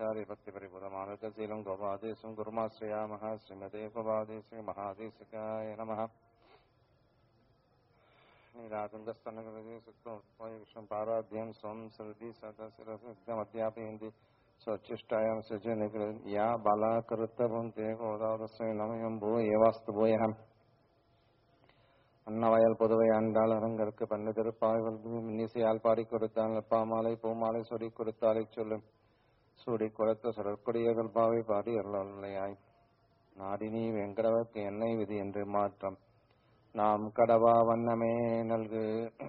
श्रीमदाचार्य भक्तिपरिपुरमानुकशीलं गोपादेशं गुरुमाश्रयामः श्रीमते गोपादेशे महादेशिकाय नमः नीलातुङ्गस्तनकृते सुत्वं पाराध्यं स्वं सृदि सदशिरसिद्धमध्यापयन्ति स्वच्छिष्टायां सृजनिकृ या बाला करुत्तभुङ्क्ते गोदावरस्मै नमयं भू एवास्तु भूयः அன்னவயல் புதுவை ஆண்டாள் அரங்கற்கு பண்ணு திருப்பாய்கள் இன்னிசையால் பாடி கொடுத்தான் பாமாலை பூமாலை சொடி கொடுத்தாலை சொல்லும் சூடி கொடுத்த சுடற்கொடியகள் பாவை பாடி அருளாய் நாடினி வெங்கடவர்க்கு என்னை விதி என்று மாற்றம் நாம் கடவா வண்ணமே நல்கு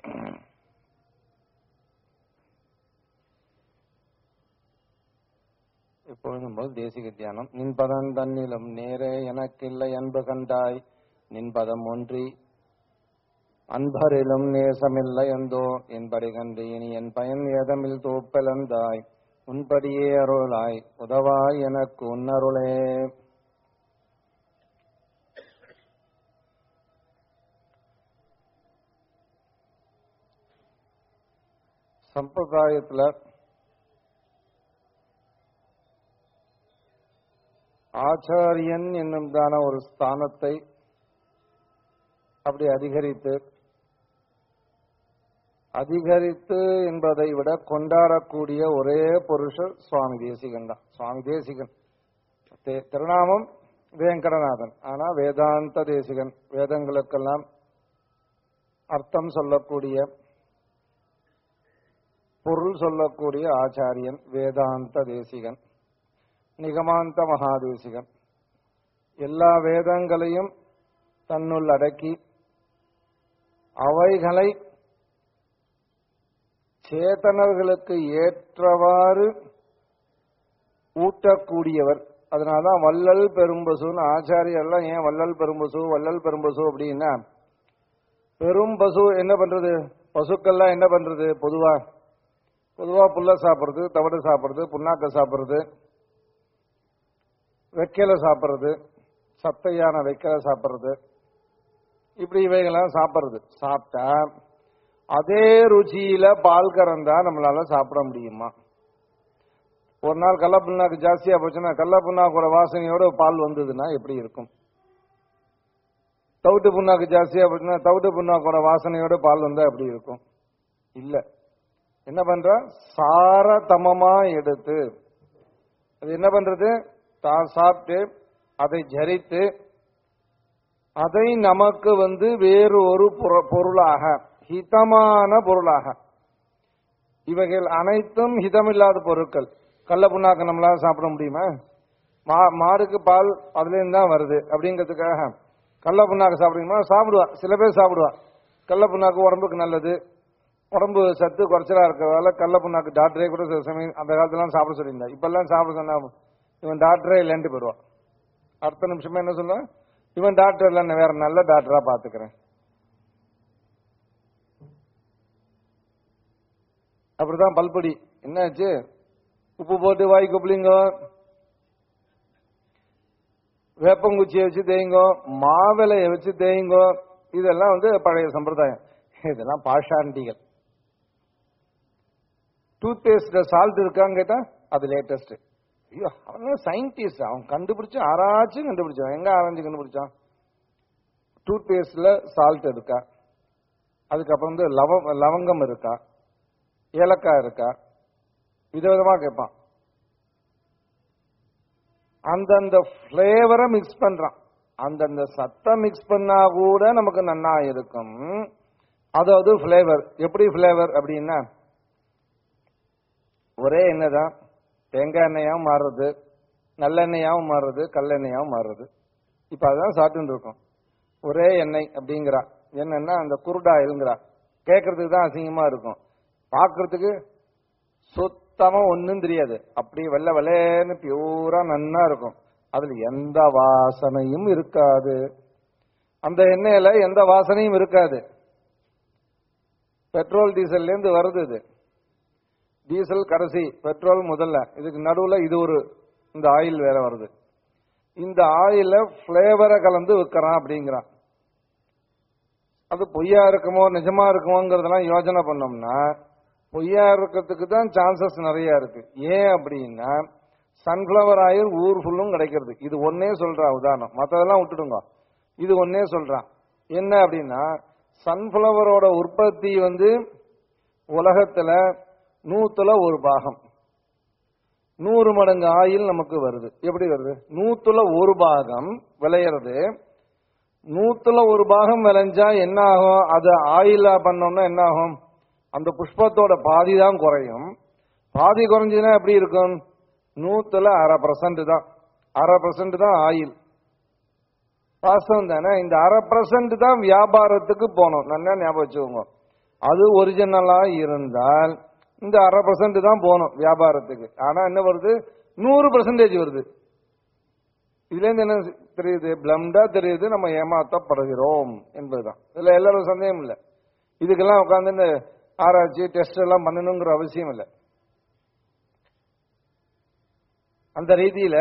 எப்பொழுதும் போல் தேசிக தியானம் நின்பதம் தன்னிலும் நேரே எனக்கில்லை அன்பு கண்டாய் நின்பதம் ஒன்றி அன்பரிலும் நேசமில்லை எந்தோ என்படி கண்டு இனி என் பயன் ஏதமில் தோப்பலந்தாய் உன்படியே அருளாய் உதவாய் எனக்கு உன்னருளே சம்பிரதாயத்துல ஆச்சாரியன் என்னும் தான ஒரு ஸ்தானத்தை அப்படி அதிகரித்து அதிகரித்து என்பதை விட கொண்டாடக்கூடிய ஒரே புருஷர் சுவாமி தேசிகன் தான் சுவாமி தேசிகன் தே- திருநாமம் வேங்கடநாதன் ஆனா வேதாந்த தேசிகன் வேதங்களுக்கெல்லாம் அர்த்தம் சொல்லக்கூடிய பொருள் சொல்லக்கூடிய ஆச்சாரியன் வேதாந்த தேசிகன் நிகமாந்த மகாதேசிகன் எல்லா வேதங்களையும் தன்னுள் அடக்கி அவைகளை சேதனர்களுக்கு ஏற்றவாறு ஊட்டக்கூடியவர் அதனாலதான் வள்ளல் பெரும்பசுன்னு ஆச்சாரியர்லாம் ஏன் வள்ளல் பெரும்பசு வள்ளல் பெரும்பசு அப்படின்னா பெரும்பசு என்ன பண்றது பசுக்கள்லாம் என்ன பண்றது பொதுவா பொதுவா புல்ல சாப்பிடுறது தவிடு சாப்பிடுறது புண்ணாக்க சாப்பிடுறது வெக்கையில சாப்பிடுறது சத்தையான வெக்கையில சாப்பிடுறது இப்படி இவைகள்லாம் சாப்பிடுறது சாப்பிட்டா அதே ருச்சியில பால் கறந்தா நம்மளால சாப்பிட முடியுமா ஒரு நாள் கடல புண்ணாக்கு ஜாஸ்தியா போச்சுன்னா கடல புண்ணாக்கோட வாசனையோட பால் வந்ததுன்னா எப்படி இருக்கும் தவிட்டு புண்ணாக்கு ஜாஸ்தியா போச்சுன்னா தவிட்டு புண்ணாக்கோட வாசனையோட பால் வந்தா எப்படி இருக்கும் இல்ல என்ன பண்ற சாரதமமா எடுத்து அது என்ன பண்றது தான் சாப்பிட்டு அதை ஜரித்து அதை நமக்கு வந்து வேறு ஒரு புற- பொருளாக ஹிதமான பொருளாக இவைகள் அனைத்தும் ஹிதமில்லாத பொருட்கள் கள்ள புண்ணாக்கு நம்மளால சாப்பிட முடியுமா மா மாடுக்கு பால் அதுல இருந்து தான் வருது அப்படிங்கிறதுக்காக கள்ள புண்ணாக்கு சாப்பிடுமா சாப்பிடுவா சில பேர் சாப்பிடுவா கள்ள புண்ணாக்கு உடம்புக்கு நல்லது உடம்பு சத்து குறைச்சலா இருக்கிறதால கள்ள புண்ணாக்கு டாக்டரே கூட சில சமயம் அந்த காலத்துலாம் சாப்பிட சொல்லியிருந்தா இப்பெல்லாம் சாப்பிட சொன்னா இவன் டாக்டரே இல்லைன்ட்டு போயிடுவான் அடுத்த நிமிஷமே என்ன சொல்லுவான் இவன் டாக்டர் இல்ல நான் வேற நல்ல டாக்டரா பாத்துக்கிறேன் அப்படிதான் பல்பொடி என்னாச்சு உப்பு போட்டு வாய் கொப்பளிங்க வேப்பங்குச்சியை வச்சு தேய்ங்கோ மாவிலையை வச்சு தேய்ங்கோ இதெல்லாம் வந்து பழைய சம்பிரதாயம் இதெல்லாம் பாஷாண்டிகள் டூத் பேஸ்ட்ல சால்ட் இருக்கான்னு கேட்டா அது லேட்டஸ்ட் ஐயோ அவன் சயின்டிஸ்ட் அவன் கண்டுபிடிச்சு ஆராய்ச்சி கண்டுபிடிச்சான் எங்க ஆராய்ச்சி கண்டுபிடிச்சான் டூத் பேஸ்ட்ல சால்ட் இருக்கா அதுக்கப்புறம் வந்து லவ லவங்கம் இருக்கா ஏலக்காய் இருக்கா விதவிதமா கேட்பான் அந்தந்த ஃபிளேவரை மிக்ஸ் பண்றான் அந்தந்த சத்தம் மிக்ஸ் பண்ணா கூட நமக்கு நன்னா இருக்கும் அதாவது ஃபிளேவர் எப்படி ஃபிளேவர் அப்படின்னா ஒரே எண்ணெய் தான் தேங்காய் எண்ணெயாவும் மாறுறது நல்லெண்ணெயாவும் மாறுறது கல்லெண்ணெயாவும் மாறுறது இப்ப அதான் சாப்பிட்டு இருக்கோம் ஒரே எண்ணெய் அப்படிங்கிறா என்னன்னா அந்த குருடாயில்ங்கிறா கேட்கறதுக்கு தான் அசிங்கமா இருக்கும் பார்க்கறதுக்கு சுத்தமா ஒண்ணும் தெரியாது அப்படி வெள்ளை வெள்ளைன்னு பியூரா நன்னா இருக்கும் அதுல எந்த வாசனையும் இருக்காது அந்த எண்ணெயில எந்த வாசனையும் இருக்காது பெட்ரோல் டீசல்ல இருந்து வருது இது டீசல் கடைசி பெட்ரோல் முதல்ல இதுக்கு நடுவுல இது ஒரு இந்த ஆயில் வேற வருது இந்த ஆயில பிளேவரை கலந்து விற்கிறான் அப்படிங்கிறான் அது பொய்யா இருக்குமோ நிஜமா இருக்குமோங்கிறதெல்லாம் யோசனை பண்ணோம்னா பொய்யா இருக்கிறதுக்கு தான் சான்சஸ் நிறைய இருக்கு ஏன் அப்படின்னா சன்ஃபிளவர் ஆயில் ஊர் ஃபுல்லும் கிடைக்கிறது இது ஒன்னே சொல்றா உதாரணம் மத்ததெல்லாம் விட்டுடுங்க இது ஒன்னே சொல்றான் என்ன அப்படின்னா சன்ஃபிளவரோட உற்பத்தி வந்து உலகத்துல நூத்துல ஒரு பாகம் நூறு மடங்கு ஆயில் நமக்கு வருது எப்படி வருது நூத்துல ஒரு பாகம் விளையிறது நூத்துல ஒரு பாகம் விளைஞ்சா என்ன ஆகும் அது ஆயிலா பண்ணோம்னா என்ன ஆகும் அந்த புஷ்பத்தோட பாதி தான் குறையும் பாதி குறைஞ்சதுன்னா எப்படி இருக்கும் நூத்துல அரை பர்சன்ட் தான் அரை பர்சன்ட் தான் ஆயில் வாஸ்தவம் தானே இந்த அரை பர்சன்ட் தான் வியாபாரத்துக்கு போகணும் நல்லா ஞாபகம் வச்சுக்கோங்க அது ஒரிஜினலா இருந்தால் இந்த அரை பர்சன்ட் தான் போகணும் வியாபாரத்துக்கு ஆனா என்ன வருது நூறு பர்சன்டேஜ் வருது இதுல இருந்து என்ன தெரியுது பிளம்டா தெரியுது நம்ம ஏமாத்தப்படுகிறோம் என்பதுதான் இதுல எல்லாரும் சந்தேகம் இல்லை இதுக்கெல்லாம் உட்காந்து இந்த ஆராய்ச்சி டெஸ்ட் எல்லாம் பண்ணணுங்கிற அவசியம் இல்லை அந்த ரீதியில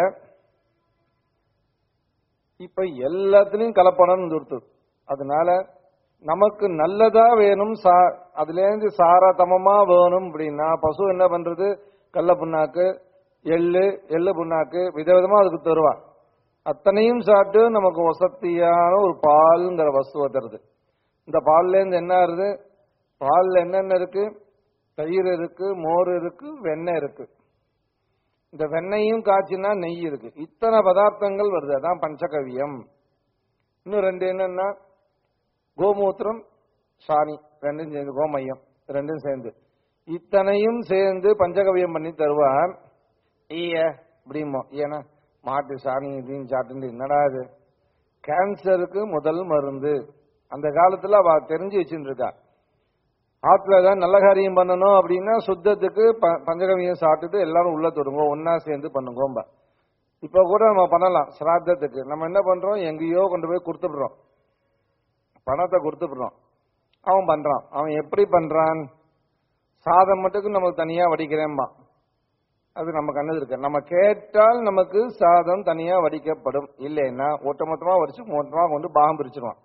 இப்ப எல்லாத்துலயும் கலப்படம் நிறுத்து அதனால நமக்கு நல்லதா வேணும் சா அதுல இருந்து சாரதமமா வேணும் அப்படின்னா பசு என்ன பண்றது கடல புண்ணாக்கு எள்ளு எள்ளு புண்ணாக்கு விதவிதமா அதுக்கு தருவா அத்தனையும் சாப்பிட்டு நமக்கு வசதியான ஒரு பால்ங்கிற வஸ்துவை தருது இந்த பால்ல இருந்து என்ன ஆறுது பால்ல என்னென்ன இருக்கு தயிர் இருக்கு மோர் இருக்கு வெண்ணெய் இருக்கு இந்த வெண்ணையும் காய்ச்சினா நெய் இருக்கு இத்தனை பதார்த்தங்கள் வருது அதான் பஞ்சகவியம் இன்னும் ரெண்டு என்னன்னா கோமூத்திரம் சாணி ரெண்டும் சேர்ந்து கோமயம் ரெண்டும் சேர்ந்து இத்தனையும் சேர்ந்து பஞ்சகவியம் பண்ணி தருவான் ஈய அப்படிமோ ஏன்னா மாட்டு சாணி இதையும் சாப்பிட்டு என்னடா இது கேன்சருக்கு முதல் மருந்து அந்த காலத்துல அவ தெரிஞ்சு வச்சுட்டு இருக்கா ஆத்துல ஏதாவது நல்ல காரியம் பண்ணணும் அப்படின்னா சுத்தத்துக்கு ப- பஞ்சகவியம் சாப்பிட்டுட்டு எல்லாரும் உள்ள தொடுங்க ஒன்னா சேர்ந்து பண்ணுங்கோம்ப இப்ப கூட நம்ம பண்ணலாம் சிராத்தத்துக்கு நம்ம என்ன பண்றோம் எங்கேயோ கொண்டு போய் கொடுத்துடுறோம் பணத்தை கொடுத்துடுறோம் அவன் பண்றான் அவன் எப்படி பண்றான் சாதம் மட்டுக்கு நமக்கு தனியா வடிக்கிறேன்பா அது நம்ம கண்ணது இருக்கு நம்ம கேட்டால் நமக்கு சாதம் தனியா வடிக்கப்படும் இல்லைன்னா ஒட்டுமொத்தமா வடிச்சு மொத்தமா கொண்டு பாகம் பிரிச்சிருவான்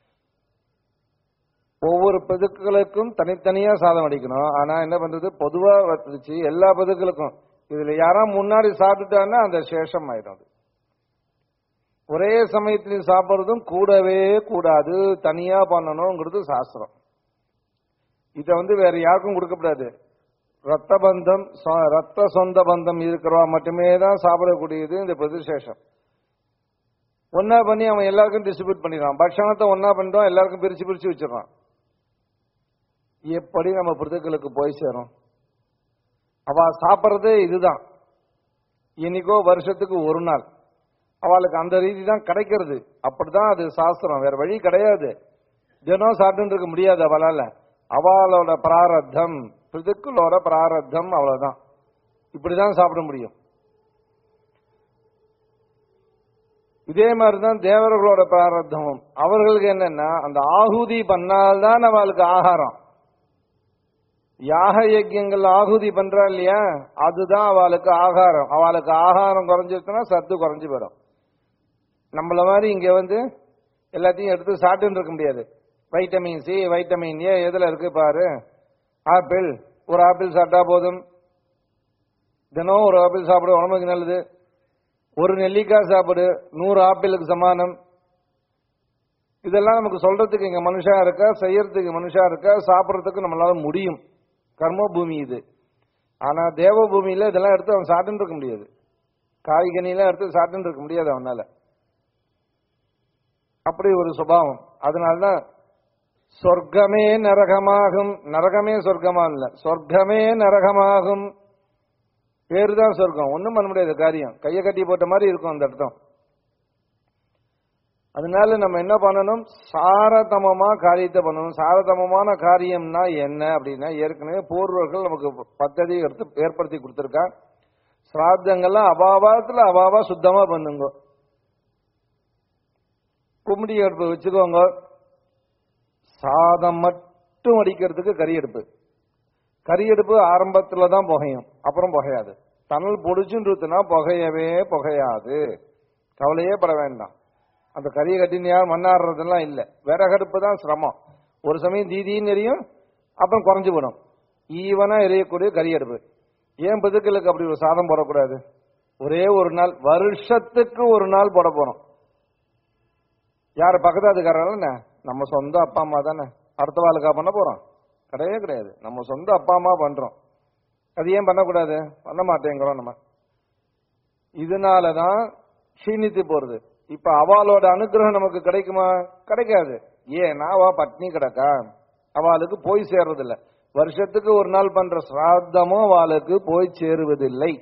ஒவ்வொரு பதுக்களுக்கும் தனித்தனியா சாதம் அடிக்கணும் ஆனா என்ன பண்றது பொதுவா வச்சு எல்லா பதுக்களுக்கும் இதுல யாரா முன்னாடி சாப்பிட்டுட்டான்னா அந்த சேஷம் ஆயிடும் அது ஒரே சமயத்தில் சாப்பிடுறதும் கூடவே கூடாது தனியா பண்ணணுங்கிறது சாஸ்திரம் இத வந்து வேற யாருக்கும் கொடுக்கப்படாது ரத்த பந்தம் சொ- ரத்த சொந்த பந்தம் இருக்கிறவா மட்டுமே தான் சாப்பிடக்கூடியது இந்த பிரதிசேஷம் ஒன்னா பண்ணி அவன் எல்லாருக்கும் டிஸ்ட்ரிபியூட் பண்ணிடுறான் பக்ஷணத்தை ஒன்னா பண்ணிடுவான் எல்லாருக்கும் பிரிச்சு பிரிச்சு வச்சிடறான் எப்படி நம்ம பிரதுக்களுக்கு போய் சேரும் அவ சாப்பிட்றதே இதுதான் இன்னைக்கோ வருஷத்துக்கு ஒரு நாள் அவளுக்கு அந்த ரீதி தான் கிடைக்கிறது அப்படிதான் அது சாஸ்திரம் வேற வழி கிடையாது தினம் சாப்பிட்டு இருக்க முடியாது அவளால அவளோட பிராரத்தம் பிதுக்களோட பிராரத்தம் அவ்வளவுதான் இப்படிதான் சாப்பிட முடியும் இதே மாதிரிதான் தேவர்களோட பிராரத்தமும் அவர்களுக்கு என்னன்னா அந்த ஆகுதி பண்ணால்தான் அவளுக்கு ஆகாரம் யாக யஜ்யங்கள் ஆகுதி பண்றா இல்லையா அதுதான் அவளுக்கு ஆகாரம் அவளுக்கு ஆகாரம் குறைஞ்சிருச்சுன்னா சத்து குறைஞ்சு போயிடும் நம்மள மாதிரி இங்க வந்து எல்லாத்தையும் எடுத்து சாப்பிட்டு இருக்க முடியாது வைட்டமின் சி வைட்டமின் ஏ எதுல இருக்கு பாரு ஆப்பிள் ஒரு ஆப்பிள் சாப்பிட்டா போதும் தினம் ஒரு ஆப்பிள் சாப்பிடு உடம்புக்கு நல்லது ஒரு நெல்லிக்காய் சாப்பிடு நூறு ஆப்பிளுக்கு சமானம் இதெல்லாம் நமக்கு சொல்றதுக்கு இங்க மனுஷா இருக்கா செய்யறதுக்கு மனுஷா இருக்கா சாப்பிடறதுக்கு நம்மளால முடியும் கர்ம பூமி இது ஆனா தேவ பூமியில இதெல்லாம் எடுத்து அவன் சாப்பிட்டு இருக்க முடியாது காய்கனிலாம் எடுத்து சாப்பிட்டு இருக்க முடியாது அவனால அப்படி ஒரு சுபாவம் அதனால்தான் சொர்க்கமே நரகமாகும் நரகமே சொர்க்கமா இல்ல சொர்க்கமே நரகமாகும் பேரு தான் சொர்க்கம் ஒண்ணும் பண்ண முடியாது காரியம் கையை கட்டி போட்ட மாதிரி இருக்கும் அந்த அர்த்தம் அதனால நம்ம என்ன பண்ணணும் சாரதமமா காரியத்தை பண்ணணும் சாரதமமான காரியம்னா என்ன அப்படின்னா ஏற்கனவே பூர்வர்கள் நமக்கு பத்ததி எடுத்து ஏற்படுத்தி கொடுத்திருக்கா சிராத்தங்கள்லாம் அபாவாத்துல அபாவா சுத்தமா பண்ணுங்க கும்மிடி அடுப்பு வச்சுக்கோங்க சாதம் மட்டும் அடிக்கிறதுக்கு கறி அடுப்பு கறி அடுப்பு ஆரம்பத்துல தான் புகையும் அப்புறம் புகையாது தணல் பொடிச்சுன்றதுனா புகையவே புகையாது கவலையே பட வேண்டாம் அந்த கறியை கட்டினியா மண்ணாடுறதெல்லாம் இல்லை விறகடுப்பு தான் சிரமம் ஒரு சமயம் தீதின்னு எரியும் அப்புறம் குறைஞ்சு போடும் ஈவனா எரியக்கூடிய கறி அடுப்பு ஏன் பதுக்களுக்கு அப்படி ஒரு சாதம் போடக்கூடாது ஒரே ஒரு நாள் வருஷத்துக்கு ஒரு நாள் போட போறோம் யார் பக்கத்தாதுக்காரங்க என்ன நம்ம சொந்த அப்பா அம்மா தானே அடுத்த வாழ்க்கா பண்ண போறோம் கிடையவே கிடையாது நம்ம சொந்த அப்பா அம்மா பண்றோம் அது ஏன் பண்ணக்கூடாது பண்ண மாட்டேங்கிறோம் நம்ம இதனாலதான் க்ஷீணித்து போறது இப்ப அவளோட அனுகிரகம் நமக்கு கிடைக்குமா கிடைக்காது ஏன்னா அவ பட்னி கிடக்கா அவளுக்கு போய் சேர்றது இல்ல வருஷத்துக்கு ஒரு நாள் பண்ற சிராத்தமும் அவளுக்கு போய் சேருவதில்லை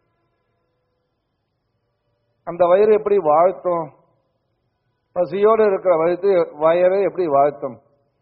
அந்த வயிறு எப்படி வாழ்த்தும் பசியோடு இருக்கிற வயிற்று வயரை எப்படி வாழ்த்தும்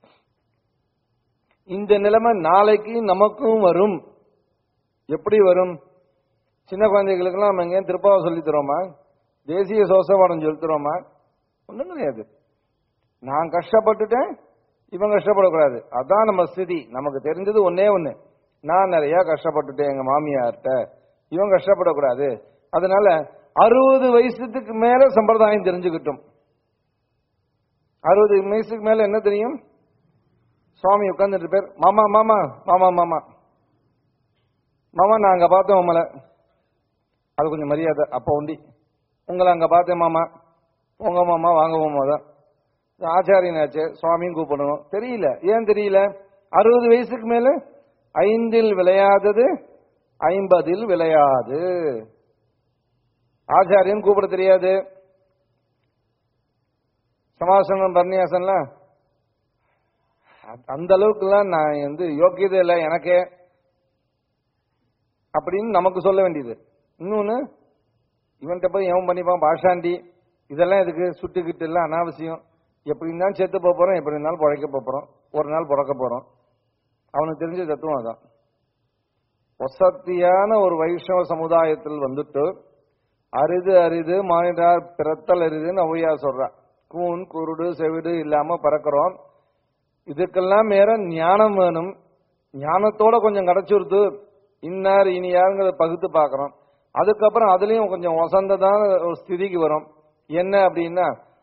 இந்த நிலைமை நாளைக்கு நமக்கும் வரும் எப்படி வரும் சின்ன குழந்தைகளுக்கெல்லாம் நம்ம எங்கேயும் திருப்பாவை சொல்லி தரோமா தேசிய சோசவாடம் சொல்லி தரோமா ஒண்ணும் கிடையாது நான் கஷ்டப்பட்டுட்டேன் இவன் கஷ்டப்படக்கூடாது அதான் நம்ம ஸ்திதி நமக்கு தெரிஞ்சது ஒன்னே ஒண்ணு நான் நிறைய கஷ்டப்பட்டுட்டேன் எங்க மாமியார்ட்ட இவன் கஷ்டப்படக்கூடாது அதனால அறுபது வயசுக்கு மேல சம்பிரதாயம் தெரிஞ்சுக்கிட்டோம் அறுபது வயசுக்கு மேல என்ன தெரியும் சுவாமி உட்கார்ந்துட்டு பேர் மாமா மாமா மாமா மாமா மாமா நான் அங்க பார்த்தேன் உங்களை அது கொஞ்சம் மரியாதை அப்ப உண்டி உங்களை அங்க பார்த்தேன் மாமா உங்க மாமா வாங்க மாமா தான் ஆச்சாரியனாச்சு சுவாமியும் கூப்பிடணும் தெரியல ஏன் தெரியல அறுபது வயசுக்கு மேல ஐந்தில் விளையாதது ஐம்பதில் விளையாது ஆச்சாரியன் கூப்பிட தெரியாது சமாசனம் பர்ணியாசன்லாம் அந்த அளவுக்குலாம் நான் வந்து யோக்கியதை இல்லை எனக்கே அப்படின்னு நமக்கு சொல்ல வேண்டியது இன்னொன்னு இவன்கிட்ட போய் எவன் பண்ணிப்பான் பாஷாண்டி இதெல்லாம் இதுக்கு சுட்டுக்கிட்டு எல்லாம் அனாவசியம் எப்படி இருந்தாலும் செத்து போக போறோம் எப்படி இருந்தாலும் பிழைக்க போப் போறோம் ஒரு நாள் பிறக்க போறோம் அவனுக்கு தெரிஞ்ச தத்துவம் அதான் வசத்தியான ஒரு வைஷ்ணவ சமுதாயத்தில் வந்துட்டு அரிது அரிது மானிடார் பிறத்தல் அரிதுன்னு ஔவையா சொல்றா கூன் குருடு செவிடு இல்லாம பறக்கிறோம் இதுக்கெல்லாம் மேல ஞானம் வேணும் ஞானத்தோட கொஞ்சம் கிடைச்சிருது இன்னார் இனி யாருங்கிறத பகுத்து பார்க்கறோம் அதுக்கப்புறம் அதுலயும் கொஞ்சம் வசந்ததான ஒரு ஸ்திதிக்கு வரும் என்ன அப்படின்னா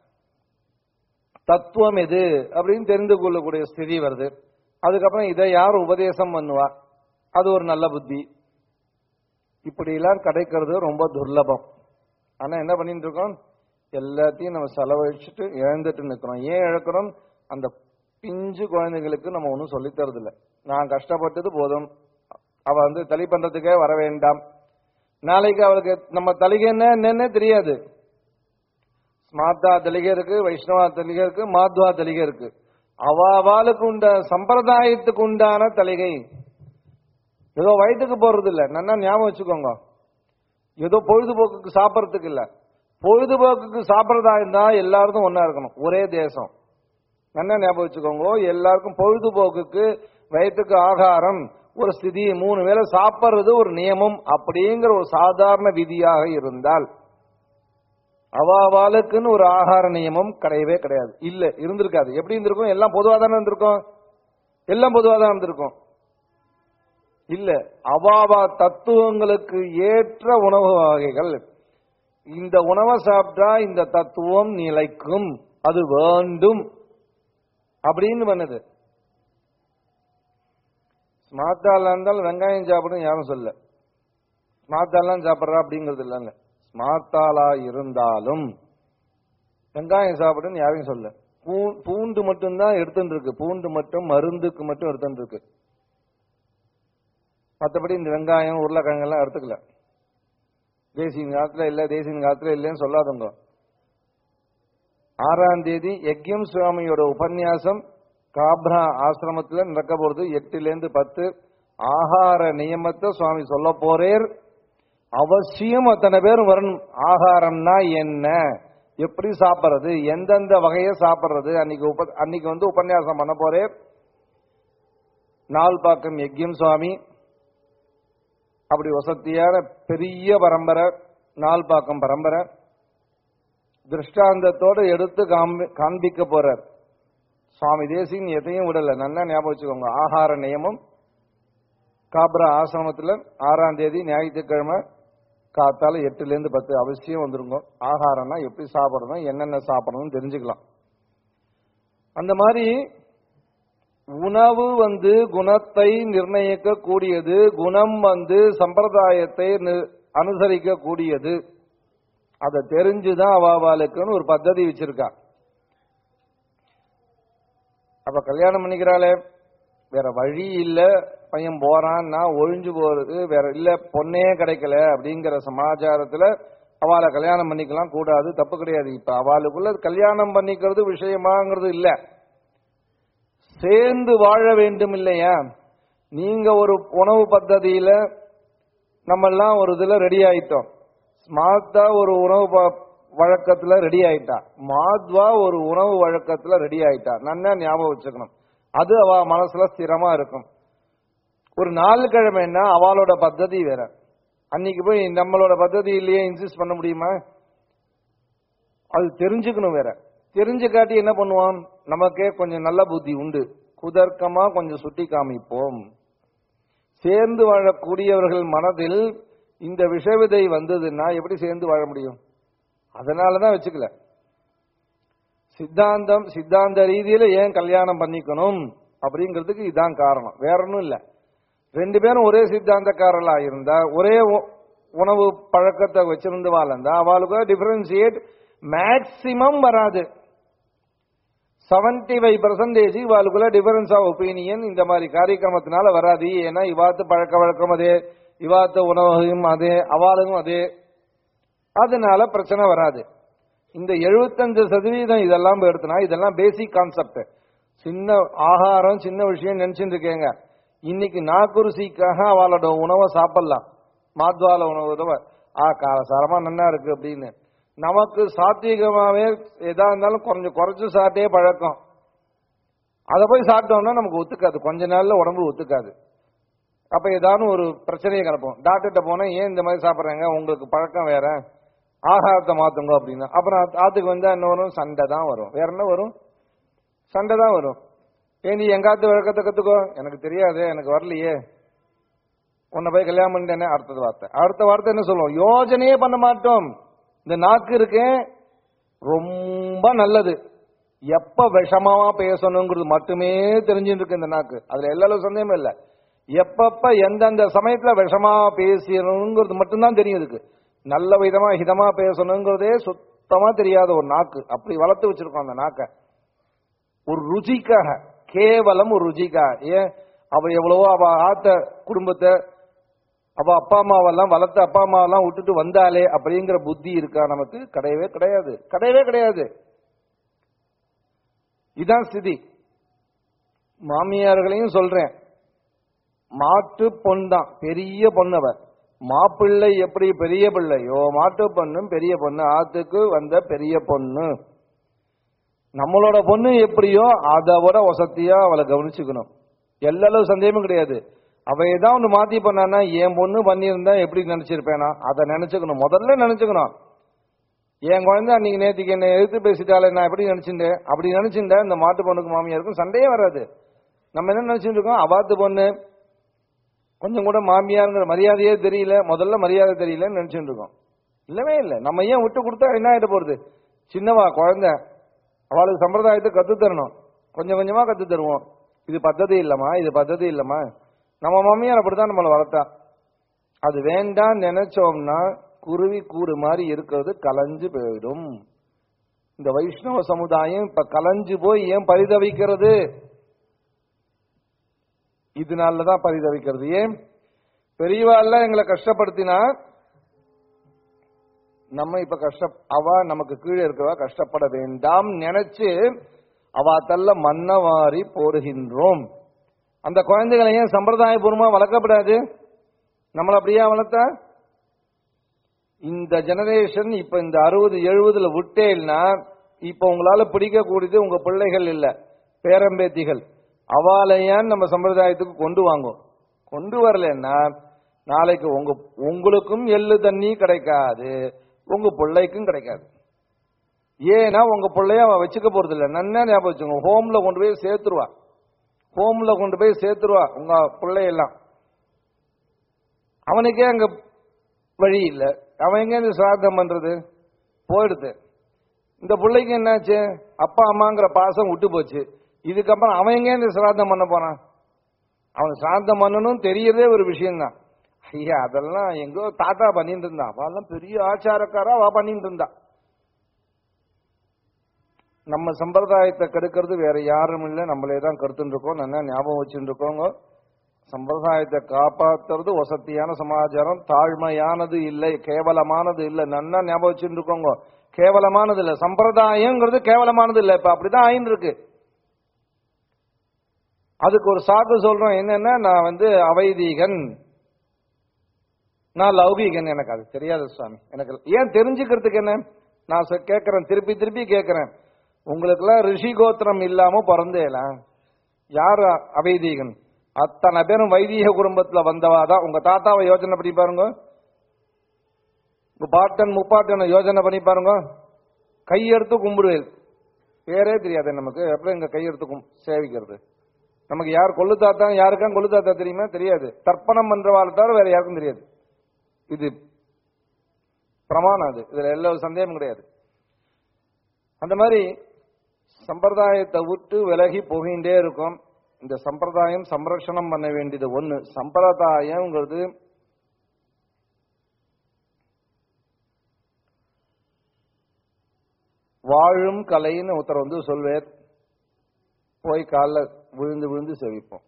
தத்துவம் எது அப்படின்னு தெரிந்து கொள்ளக்கூடிய ஸ்திதி வருது அதுக்கப்புறம் இதை யார் உபதேசம் பண்ணுவா அது ஒரு நல்ல புத்தி இப்படி எல்லாம் கிடைக்கிறது ரொம்ப துர்லபம் ஆனா என்ன பண்ணிட்டு இருக்கோம் எல்லாத்தையும் நம்ம செலவழிச்சுட்டு இழந்துட்டு நிக்கிறோம் ஏன் இழக்கிறோம் அந்த பிஞ்சு குழந்தைகளுக்கு நம்ம ஒன்றும் சொல்லித் தரது இல்ல நான் கஷ்டப்பட்டது போதும் அவ வந்து தலி பண்றதுக்கே வர வேண்டாம் நாளைக்கு அவளுக்கு நம்ம தலிகை என்ன என்னன்னே தெரியாது ஸ்மார்த்தா தலிகை இருக்கு வைஷ்ணவா தலிகை இருக்கு மாத்வா தலிகை இருக்கு அவ அவளுக்கு உண்ட சம்பிரதாயத்துக்கு உண்டான தலிகை ஏதோ வயிற்றுக்கு போறது இல்ல நல்லா ஞாபகம் வச்சுக்கோங்க ஏதோ பொழுதுபோக்குக்கு சாப்பிடறதுக்கு இல்ல பொழுதுபோக்குக்கு சாப்பிடறதா இருந்தா எல்லாருக்கும் ஒன்னா இருக்கணும் ஒரே தேசம் நல்லா ஞாபகம் வச்சுக்கோங்க எல்லாருக்கும் பொழுதுபோக்குக்கு வயிற்றுக்கு ஆகாரம் ஒரு ஸ்திதி மூணு வேளை சாப்பிடுறது ஒரு நியமம் அப்படிங்கிற ஒரு சாதாரண விதியாக இருந்தால் அவாவாளுக்குன்னு ஒரு ஆகார நியமம் கிடையவே கிடையாது இல்ல இருந்திருக்காது எப்படி இருந்திருக்கும் எல்லாம் பொதுவாக தானே இருந்திருக்கும் எல்லாம் பொதுவாக தான் இருந்திருக்கும் இல்ல அவாவா தத்துவங்களுக்கு ஏற்ற உணவு வகைகள் இந்த உணவை சாப்பிட்டா இந்த தத்துவம் நிலைக்கும் அது வேண்டும் அப்படின்னு பண்ணுது ஸ்மார்த்தால இருந்தாலும் வெங்காயம் சாப்பிடும் யாரும் சொல்ல ஸ்மார்த்தாலாம் சாப்பிட்றா அப்படிங்கிறது இல்லைங்க ஸ்மார்த்தாலா இருந்தாலும் வெங்காயம் சாப்பிடுன்னு யாரையும் சொல்ல பூ- பூண்டு மட்டும்தான் எடுத்துட்டு இருக்கு பூண்டு மட்டும் மருந்துக்கு மட்டும் எடுத்துட்டு இருக்கு மற்றபடி இந்த வெங்காயம் உருளைக்கிழங்கு எல்லாம் எடுத்துக்கல தேசியின் காலத்துல இல்ல தேசியின் காலத்துல இல்லைன்னு சொல்லாதுங்க ஆறாம் தேதி யக்யம் சுவாமியோட உபன்யாசம் காப்ரா ஆசிரமத்துல நடக்க போறது எட்டுல இருந்து பத்து ஆகார நியமத்தை சுவாமி சொல்ல போறேர் அவசியம் அத்தனை பேரும் வரணும் ஆகாரம்னா என்ன எப்படி சாப்பிடுறது எந்தெந்த வகையை சாப்பிடுறது அன்னைக்கு உப அன்னைக்கு வந்து உபன்யாசம் பண்ண போறேன் நால்பாக்கம் யக்யம் சுவாமி அப்படி வசதியான பெரிய பரம்பரை நால்பாக்கம் பரம்பரை திருஷ்டாந்தத்தோட எடுத்து காண்பி- காண்பிக்க போறார் சுவாமி தேசின் எதையும் விடல நல்லா ஞாபகம் வச்சுக்கோங்க ஆகார நியமம் காப்ரா ஆசிரமத்துல ஆறாம் தேதி ஞாயிற்றுக்கிழமை காத்தால எட்டுல இருந்து பத்து அவசியம் வந்துருங்க ஆகாரம்னா எப்படி சாப்பிடணும் என்னென்ன சாப்பிடணும்னு தெரிஞ்சுக்கலாம் அந்த மாதிரி உணவு வந்து குணத்தை நிர்ணயிக்க கூடியது குணம் வந்து சம்பிரதாயத்தை நி- அனுசரிக்க கூடியது அதை தெரிஞ்சுதான் அவாவாளுக்குன்னு ஒரு பద్ధதி வச்சிருக்கா அப்ப கல்யாணம் பண்ணிக்கிறாளே வேற வழி இல்ல பையன் போறான்னா ஒழிஞ்சு போறது வேற இல்ல பொண்ணே கிடைக்கல அப்படிங்கிற சமாச்சாரத்துல அவளை கல்யாணம் பண்ணிக்கலாம் கூடாது தப்பு கிடையாது இப்ப அவளுக்குள்ள கல்யாணம் பண்ணிக்கிறது விஷயமாங்கிறது இல்ல சேர்ந்து வாழ வேண்டும் இல்லையா நீங்க ஒரு உணவு பద్ధதியில நம்ம எல்லாம் ஒரு இதுல ரெடி ஆயிட்டோம் ஸ்மார்த்தா ஒரு உணவு ப- வழக்கத்துல ரெடி ஆயிட்டா மாத்வா ஒரு உணவு வழக்கத்துல ரெடி ஆயிட்டா நல்லா ஞாபகம் வச்சுக்கணும் அது அவ மனசுல ஸ்திரமா இருக்கும் ஒரு நாலு கிழமைன்னா அவளோட பద్ధதி வேற அன்னைக்கு போய் நம்மளோட பద్ధதி இல்லையே இன்சிஸ்ட் பண்ண முடியுமா அது தெரிஞ்சுக்கணும் வேற தெரிஞ்சு காட்டி என்ன பண்ணுவோம் நமக்கே கொஞ்சம் நல்ல புத்தி உண்டு குதர்க்கமா கொஞ்சம் சுட்டி காமிப்போம் சேர்ந்து வாழக்கூடியவர்கள் மனதில் இந்த விஷவிதை வந்ததுன்னா எப்படி சேர்ந்து வாழ முடியும் அதனாலதான் வச்சுக்கல சித்தாந்தம் சித்தாந்த ரீதியில ஏன் கல்யாணம் பண்ணிக்கணும் அப்படிங்கிறதுக்கு இதான் காரணம் வேற ஒன்றும் இல்ல ரெண்டு பேரும் ஒரே சித்தாந்தக்காரர்களா இருந்தா ஒரே உ- உணவு பழக்கத்தை வச்சிருந்து வாழ்ந்தா அவளுக்கு டிஃபரன்சியேட் மேக்சிமம் வராது செவன்டி ஃபைவ் பர்சன்டேஜ் இவாளுக்குள்ள டிஃபரன்ஸ் ஆஃப் ஒப்பீனியன் இந்த மாதிரி காரியக்கிரமத்தினால வராது ஏன்னா இவாத்து பழக்க வழக்கம் அதே இவாத்த உணவும் அதே அவாளுக்கும் அதே அதனால பிரச்சனை வராது இந்த 75% சதவீதம் இதெல்லாம் எடுத்தனா இதெல்லாம் பேசிக் கான்செப்ட் சின்ன ஆகாரம் சின்ன விஷயம் நினைச்சுட்டு இருக்கேங்க இன்னைக்கு நாக்குருசிக்காக அவளோட உணவை சாப்பிடலாம் மாத்வால உணவு உதவ ஆ காரசாரமா நன்னா இருக்கு அப்படின்னு நமக்கு சாத்வீகமாவே எதா இருந்தாலும் கொஞ்சம் குறைச்சு சாப்பிட்டே பழக்கம் அதை போய் சாப்பிட்டோம்னா நமக்கு ஒத்துக்காது கொஞ்ச நாள்ல உடம்பு ஒத்துக்காது அப்ப ஏதாவது ஒரு பிரச்சனையை கிடப்போம் டாக்டர்கிட்ட போனா ஏன் இந்த மாதிரி சாப்பிடுறாங்க உங்களுக்கு பழக்கம் வேற ஆகாரத்தை மாத்துங்க அப்படின்னா அப்புறம் ஆத்து- ஆத்துக்கு வந்தா என்ன வரும் சண்டை தான் வரும் வேற என்ன வரும் சண்டை தான் வரும் ஏன் நீ எங்காத்து வழக்கத்தை கத்துக்கோ எனக்கு தெரியாது எனக்கு வரலையே உன்னை போய் கல்யாணம் பண்ணிட்டேனே அடுத்தது வார்த்தை அடுத்த வார்த்தை என்ன சொல்லுவோம் யோஜனையே பண்ண மாட்டோம் இந்த நாக்கு இருக்கே ரொம்ப நல்லது எப்ப விஷமாவா பேசணுங்கிறது மட்டுமே தெரிஞ்சுட்டு இருக்கு இந்த நாக்கு அதுல எல்லா சந்தேகமும் இல்ல எப்பப்ப எந்தெந்த சமயத்துல விஷமா பேசணுங்கிறது மட்டும்தான் தெரியும் இதுக்கு நல்ல விதமா ஹிதமா பேசணுங்கிறதே சுத்தமா தெரியாத ஒரு நாக்கு அப்படி வளர்த்து வச்சிருக்கோம் அந்த நாக்கை ஒரு ருச்சிக்காக கேவலம் ஒரு ருச்சிக்காக ஏன் அவ எவ்வளவோ அவ ஆத்த குடும்பத்தை அவ அப்பா அம்மாவெல்லாம் வளர்த்த அப்பா அம்மாவெல்லாம் விட்டுட்டு வந்தாலே அப்படிங்கிற புத்தி இருக்கா நமக்கு கிடையவே கிடையாது கிடையவே கிடையாது இதான் ஸ்திதி மாமியார்களையும் சொல்றேன் மாட்டு பொன் தான் பெரிய பொண்ணவ மாப்பிள்ளை எப்படி பெரிய பிள்ளையோ மாட்டு பொண்ணும் பெரிய பொண்ணு ஆத்துக்கு வந்த பெரிய பொண்ணு நம்மளோட பொண்ணு எப்படியோ அதை விட வசதியா அவளை கவனிச்சுக்கணும் எல்லா சந்தேகமும் கிடையாது அவ ஏதாவது ஒண்ணு மாத்தி பண்ணானா என் பொண்ணு பண்ணியிருந்தா எப்படி நினைச்சிருப்பேனா அதை நினைச்சுக்கணும் முதல்ல நினைச்சுக்கணும் என் குழந்தை அன்னைக்கு நேத்திக்கு என்ன எதிர்த்து பேசிட்டாலே நான் எப்படி நினைச்சிருந்தேன் அப்படி நினைச்சிருந்தேன் இந்த மாட்டு பொண்ணுக்கு மாமியாருக்கும் சண்டையே வராது நம்ம என்ன நினைச்சிட்டு இருக்கோம் அவாத்து பொண்ணு கொஞ்சம் கூட மாமியாருங்கிற மரியாதையே தெரியல முதல்ல மரியாதை தெரியலன்னு நினைச்சிட்டு இருக்கோம் இல்லவே இல்லை நம்ம ஏன் விட்டு கொடுத்தா என்ன ஆயிட போறது சின்னவா குழந்தை அவளுக்கு சம்பிரதாயத்தை கத்து தரணும் கொஞ்சம் கொஞ்சமா கத்து தருவோம் இது பద్ధதி இல்லம்மா இது பద్ధதி இல்லம்மா நம்ம மாமியார் அப்படித்தான் நம்மளை வளர்த்தா அது வேண்டாம் நினைச்சோம்னா குருவி கூடு மாதிரி இருக்கிறது கலைஞ்சு போயிடும் இந்த வைஷ்ணவ சமுதாயம் இப்ப கலைஞ்சு போய் ஏன் பரிதவிக்கிறது இதனாலதான் பரிதவிக்கிறது ஏன் பெரியவாள்லாம் எங்களை கஷ்டப்படுத்தினா நம்ம இப்ப கஷ்ட அவ நமக்கு கீழே இருக்கவா கஷ்டப்பட வேண்டாம் நினைச்சு அவ தள்ள மன்னவாரி போடுகின்றோம் அந்த குழந்தைகளை ஏன் சம்பிரதாயபூர்வமா வளர்க்கப்படாது நம்மள அப்படியே வளர்த்தா இந்த ஜெனரேஷன் இப்ப இந்த அறுபது எழுபதுல விட்டேன்னா இப்ப உங்களால பிடிக்கக்கூடியது உங்க பிள்ளைகள் இல்ல பேரம்பேத்திகள் அவாலையான் நம்ம சம்பிரதாயத்துக்கு கொண்டு வாங்கும் கொண்டு வரலன்னா நாளைக்கு உங்க உங்களுக்கும் எள்ளு தண்ணி கிடைக்காது உங்க பிள்ளைக்கும் கிடைக்காது ஏன்னா உங்க பிள்ளைய அவ வச்சுக்க போறது இல்ல நன்னா ஞாபகம் வச்சுக்கோங்க ஹோம்ல கொண்டு போய் சேர்த்துருவா ஹோம்ல கொண்டு போய் சேர்த்துருவா உங்க பிள்ளையெல்லாம் அவனுக்கே அங்க வழி இல்ல அவன் எங்க இந்த சிராத்தம் பண்றது போயிடுது இந்த பிள்ளைக்கு என்னாச்சு அப்பா அம்மாங்கிற பாசம் விட்டு போச்சு இதுக்கப்புறம் அவன் எங்க இந்த சிராத்தம் பண்ண போறான் அவன் சிராத்தம் பண்ணணும் தெரியறதே ஒரு விஷயம்தான் ஐயா அதெல்லாம் எங்கோ தாத்தா பண்ணிட்டு இருந்தா அவெல்லாம் பெரிய ஆச்சாரக்காரா அவ பண்ணிட்டு இருந்தா நம்ம சம்பிரதாயத்தை கெடுக்கிறது வேற யாரும் இல்லை நம்மளே தான் கருத்துட்டு இருக்கோம் நல்லா ஞாபகம் வச்சுட்டு இருக்கோங்க சம்பிரதாயத்தை காப்பாத்துறது வசதியான சமாச்சாரம் தாழ்மையானது இல்லை கேவலமானது இல்லை நன்னா ஞாபகம் வச்சுட்டு இருக்கோங்க கேவலமானது இல்லை சம்பிரதாயங்கிறது கேவலமானது இல்லை இப்ப அப்படிதான் ஆயின்னு இருக்கு அதுக்கு ஒரு சாக்கு சொல்றோம் என்னன்னா நான் வந்து அவைதீகன் நான் லௌகீகன் எனக்கு அது தெரியாது சுவாமி எனக்கு ஏன் தெரிஞ்சுக்கிறதுக்கு என்ன நான் சொ- கேட்கிறேன் திருப்பி திருப்பி கேட்கிறேன் உங்களுக்கெல்லாம் ரிஷி கோத்திரம் இல்லாம பிறந்தேலாம் யார் அவைதீகன் அத்தனை பேரும் வைதீக குடும்பத்துல வந்தவாதான் உங்க தாத்தாவை யோசனை பண்ணி பாருங்க உங்க பாட்டன் முப்பாட்டனை யோசனை பண்ணி பாருங்க கையெடுத்து கும்பிடுவேன் பேரே தெரியாது நமக்கு எப்படி இங்க கையெடுத்து கும் சேவிக்கிறது நமக்கு யார் கொள்ளு தாத்தா யாருக்கா கொள்ளு தாத்தா தெரியுமா தெரியாது தர்ப்பணம் பண்றவாள் தவிர வேற யாருக்கும் தெரியாது இது பிரமாணம் அது இதுல எல்லா சந்தேகமும் கிடையாது அந்த மாதிரி சம்பிரதாயத்தை விட்டு விலகி போகின்றே இருக்கும் இந்த சம்பிரதாயம் சம்ரட்சணம் பண்ண வேண்டியது ஒண்ணு சம்பிரதாயம்ங்கிறது வாழும் கலைன்னு ஒருத்தர் வந்து சொல்வேர் போய் காலைல விழுந்து விழுந்து செவிப்போம்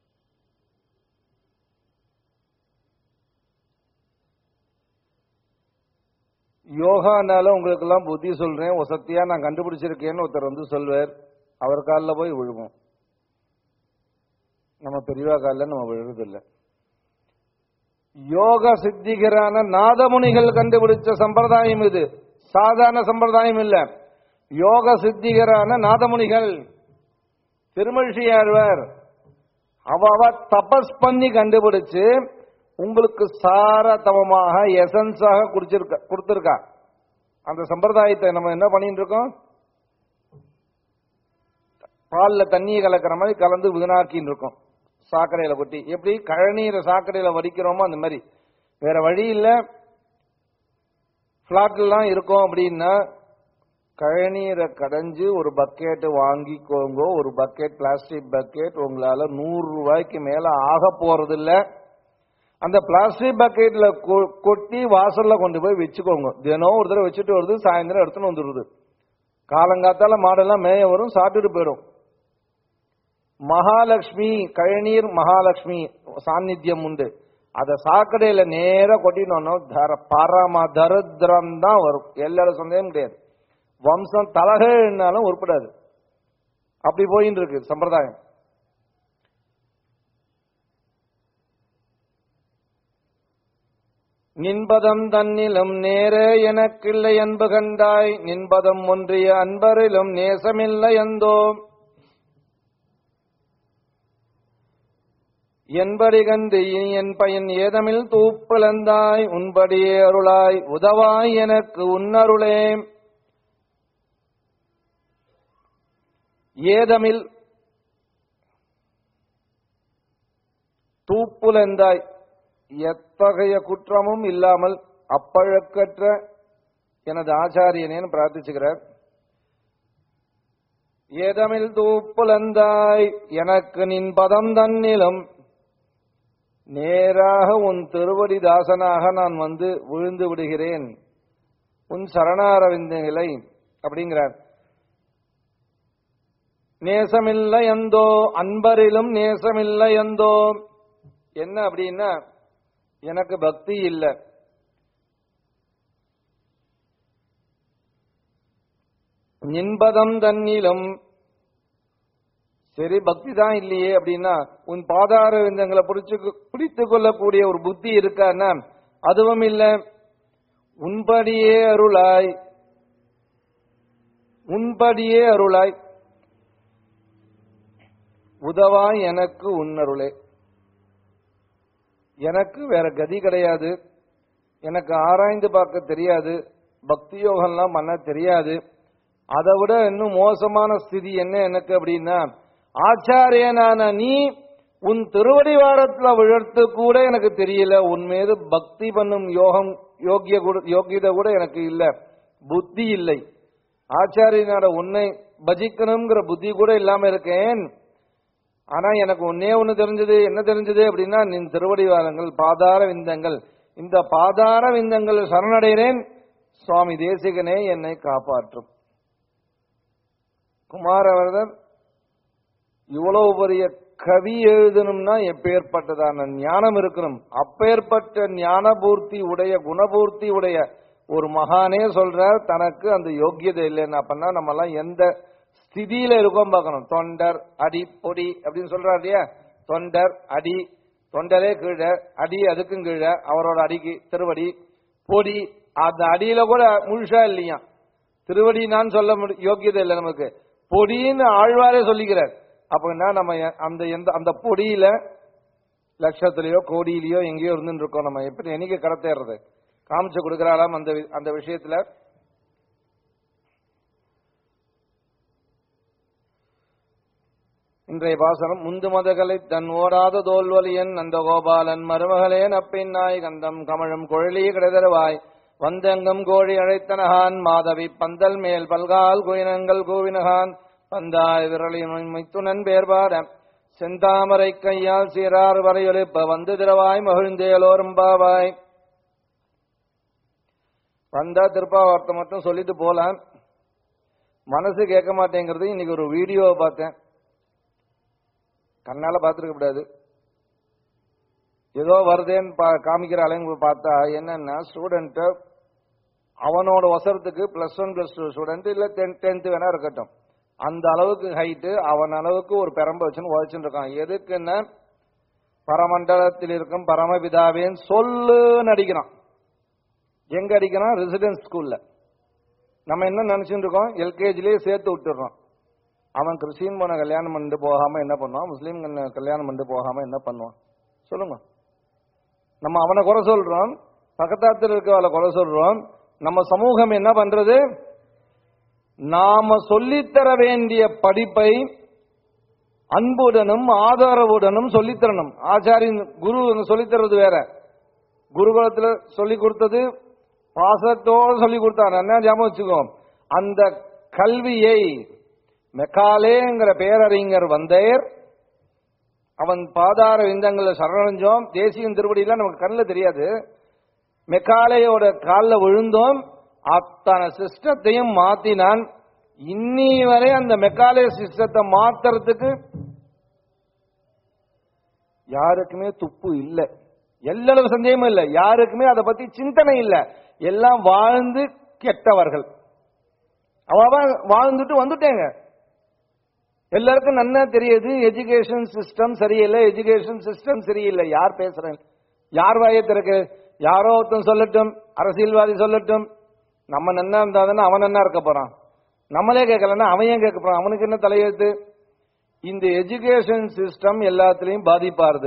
யோகானால உங்களுக்கு எல்லாம் புத்தி சொல்றேன் வசத்தியா நான் கண்டுபிடிச்சிருக்கேன்னு ஒருத்தர் வந்து சொல்வார் அவர் காலில் போய் விழுவோம் நம்ம பெரியவா காலில் நம்ம விழுறதில்லை யோக சித்திகரான நாதமுனிகள் கண்டுபிடிச்ச சம்பிரதாயம் இது சாதாரண சம்பிரதாயம் இல்ல யோக சித்திகரான நாதமுனிகள் திருமழியாழ்வார் அவ அவ தபஸ் பண்ணி கண்டுபிடிச்சு உங்களுக்கு சாரதமமாக எசன்ஸாக குடிச்சிருக்க கொடுத்திருக்கா அந்த சம்பிரதாயத்தை நம்ம என்ன பண்ணிட்டு இருக்கோம் பால்ல தண்ணியை கலக்கிற மாதிரி கலந்து வீணாக்கின்னு இருக்கோம் சாக்கடையில கொட்டி எப்படி கழநீரை சாக்கடையில வடிக்கிறோமோ அந்த மாதிரி வேற வழி இல்ல பிளாட்லாம் இருக்கும் அப்படின்னா கழநீரை கடைஞ்சு ஒரு பக்கெட் வாங்கிக்கோங்க ஒரு பக்கெட் பிளாஸ்டிக் பக்கெட் உங்களால நூறு ரூபாய்க்கு மேல ஆக போறது இல்ல அந்த பிளாஸ்டிக் பக்கெட்ல கொ- கொட்டி வாசல்ல கொண்டு போய் வச்சுக்கோங்க தினம் ஒரு தடவை வச்சுட்டு வருது சாயந்தரம் எடுத்துன்னு வந்துடுது காலங்காத்தால மாடெல்லாம் மேய வரும் சாப்பிட்டுட்டு போயிடும் மகாலட்சுமி கழநீர் மகாலட்சுமி சாநித்தியம் உண்டு அத சாக்கடையில நேரா கொட்டினோம்னா தர பரம தரித்திரம் தான் வரும் எல்லாரும் சந்தேகம் கிடையாது வம்சம் தலகனாலும் உருப்படாது அப்படி போயின்னு இருக்கு சம்பிரதாயம் நின்பதம் தன்னிலும் நேரே எனக்கில்லை அன்பு கண்டாய் நின்பதம் ஒன்றிய அன்பரிலும் நேசமில்லை எந்தோ என்படி கண்டு இனி என் பயன் ஏதமில் தூப்பிழந்தாய் உன்படியே அருளாய் உதவாய் எனக்கு உன்னருளே ஏதமில் தூப்புலந்தாய் எத்தகைய குற்றமும் இல்லாமல் அப்பழக்கற்ற எனது ஆச்சாரியனேன்னு பிரார்த்திச்சுக்கிறார் ஏதமில் தூப்புலந்தாய் எனக்கு நின் பதம் தன்னிலும் நேராக உன் திருவடி தாசனாக நான் வந்து விழுந்து விடுகிறேன் உன் சரணாரவிந்த நிலை அப்படிங்கிறார் நேசமில்லை எந்தோ அன்பரிலும் நேசமில்லை எந்தோ என்ன அப்படின்னா எனக்கு பக்தி இல்லை நின்பதம் தன்னிலும் சரி பக்தி தான் இல்லையே அப்படின்னா உன் பாதார விந்தங்களை பிடிச்சு பிடித்து கொள்ளக்கூடிய ஒரு புத்தி இருக்கான்னா அதுவும் இல்ல உன்படியே அருளாய் உன்படியே அருளாய் உதவாய் எனக்கு உன்னருளே எனக்கு வேற கதி கிடையாது எனக்கு ஆராய்ந்து பார்க்க தெரியாது பக்தி யோகம்லாம் பண்ண தெரியாது அதை விட இன்னும் மோசமான ஸ்திதி என்ன எனக்கு அப்படின்னா ஆச்சாரியனான நீ உன் திருவடி வாரத்துல விழத்து கூட எனக்கு தெரியல உன் மீது பக்தி பண்ணும் யோகம் யோகிய கூட யோகியதை கூட எனக்கு இல்ல புத்தி இல்லை ஆச்சாரியனோட உன்னை பஜிக்கணுங்கிற புத்தி கூட இல்லாம இருக்கேன் ஆனா எனக்கு ஒன்னே ஒண்ணு தெரிஞ்சது என்ன தெரிஞ்சது அப்படின்னா நின் திருவடி வாரங்கள் பாதார விந்தங்கள் இந்த பாதார விந்தங்கள் சரணடைகிறேன் சுவாமி தேசிகனே என்னை காப்பாற்றும் குமாரவர்தர் இவ்வளவு பெரிய கவி எழுதணும்னா எப்பேற்பட்டதான ஞானம் இருக்கணும் அப்பேற்பட்ட ஞானபூர்த்தி உடைய குணபூர்த்தி உடைய ஒரு மகானே சொல்றார் தனக்கு அந்த யோக்கியதை இல்லைன்னு அப்பன்னா நம்ம எல்லாம் எந்த ஸ்திதியில இருக்கோம் பார்க்கணும் தொண்டர் அடி பொடி அப்படின்னு சொல்றாரு இல்லையா தொண்டர் அடி தொண்டரே கீழே அடி அதுக்கும் கீழே அவரோட அடிக்கு திருவடி பொடி அந்த அடியில கூட முழுசா இல்லையா திருவடி நான் சொல்ல முடி யோக்கியதை இல்லை நமக்கு பொடின்னு ஆழ்வாரே சொல்லிக்கிறார் அப்படின்னா நம்ம எ- அந்த எந்த அந்த பொடியில லட்சத்திலேயோ கோடியிலயோ எங்கேயோ இருந்துட்டு இருக்கோம் நம்ம எப்படி என்னைக்கு கடத்தேறது காமிச்சு கொடுக்கறாராம் அந்த வி- அந்த விஷயத்துல இன்றைய பாசனம் முந்து மதகளை தன் ஓடாத தோல்வலியன் நந்த கோபாலன் மருமகளே நப்பின் நாய் கந்தம் கமழும் குழலி கிடைதருவாய் வந்தெங்கும் கோழி அழைத்தனகான் மாதவி பந்தல் மேல் பல்கால் குயினங்கள் கூவினகான் பந்தாய் விரலின் மைத்துனன் பேர்பாட செந்தாமரை கையால் சீரார் வரையொலிப்ப வந்து திரவாய் மகிழ்ந்தேலோரும் பாவாய் வந்தா திருப்பாவார்த்தை மட்டும் சொல்லிட்டு போலாம் மனசு கேட்க மாட்டேங்கிறது இன்னைக்கு ஒரு வீடியோவை பார்த்தேன் கண்ணால பார்த்துருக்க கூடாது ஏதோ வருதேன்னு பா- காமிக்கிற அலைங்க பார்த்தா என்னன்னா ஸ்டூடெண்ட் அவனோட வசரத்துக்கு plus one plus two student இல்ல டென்த் வேணா இருக்கட்டும் அந்த அளவுக்கு ஹைட்டு அவன் அளவுக்கு ஒரு பெரம்ப வச்சுன்னு உழைச்சுட்டு இருக்கான் எதுக்குன்னா பரமண்டலத்தில் இருக்கும் பரமபிதாவேன்னு சொல்லுன்னு அடிக்கிறான் எங்க அடிக்கிறான் ரெசிடென்ஸ் ஸ்கூல்ல நம்ம என்ன நினைச்சுட்டு இருக்கோம் எல்கேஜிலேயே சேர்த்து விட்டுறோம் அவன் கிறிஸ்டின் பொண்ணை கல்யாணம் பண்ணிட்டு போகாம என்ன பண்ணுவான் முஸ்லீம் கண்ண- கல்யாணம் பண்ணிட்டு போகாம என்ன பண்ணுவான் சொல்லுங்க நம்ம அவனை குறை சொல்றோம் பக்கத்தாத்துல இருக்கவளை குறை சொல்றோம் நம்ம சமூகம் என்ன பண்றது நாம சொல்லித்தர வேண்டிய படிப்பை அன்புடனும் ஆதரவுடனும் சொல்லித்தரணும் ஆச்சாரியன் குரு சொல்லித்தரது வேற குருகுலத்துல சொல்லி கொடுத்தது பாசத்தோடு சொல்லி கொடுத்தார் என்ன ஞாபகம் வச்சுக்கோ அந்த கல்வியை மெக்காலேங்கிற பேரறிஞர் வந்தேர் அவன் பாதார விந்தங்களை சரணடைஞ்சோம் தேசியம் திருவடியில நமக்கு கண்ணில் தெரியாது மெக்காலேயோட காலில் விழுந்தோம் அத்தனை சிஸ்டத்தையும் மாத்தினான் இன்னி வரை அந்த மெக்காலே சிஸ்டத்தை மாத்துறதுக்கு யாருக்குமே துப்பு இல்லை எல்லளவு சந்தேகமும் இல்லை யாருக்குமே அதை பத்தி சிந்தனை இல்லை எல்லாம் வாழ்ந்து கெட்டவர்கள் அவ அவ வாழ்ந்துட்டு வந்துட்டேங்க எல்லாருக்கும் நன்னா தெரியுது எஜுகேஷன் சிஸ்டம் சரியில்லை எஜுகேஷன் சிஸ்டம் சரியில்லை யார் பேசுறேன் யார் வாயை திறக்கு யாரோ ஒருத்தன் சொல்லட்டும் அரசியல்வாதி சொல்லட்டும் நம்ம நன்னா இருந்தாதானே அவன் நன்னா இருக்க போறான் நம்மளே கேட்கலன்னா அவன் ஏன் கேட்க போறான் அவனுக்கு என்ன தலையெழுத்து இந்த எஜுகேஷன் சிஸ்டம் எல்லாத்துலயும் பாதிப்பாருது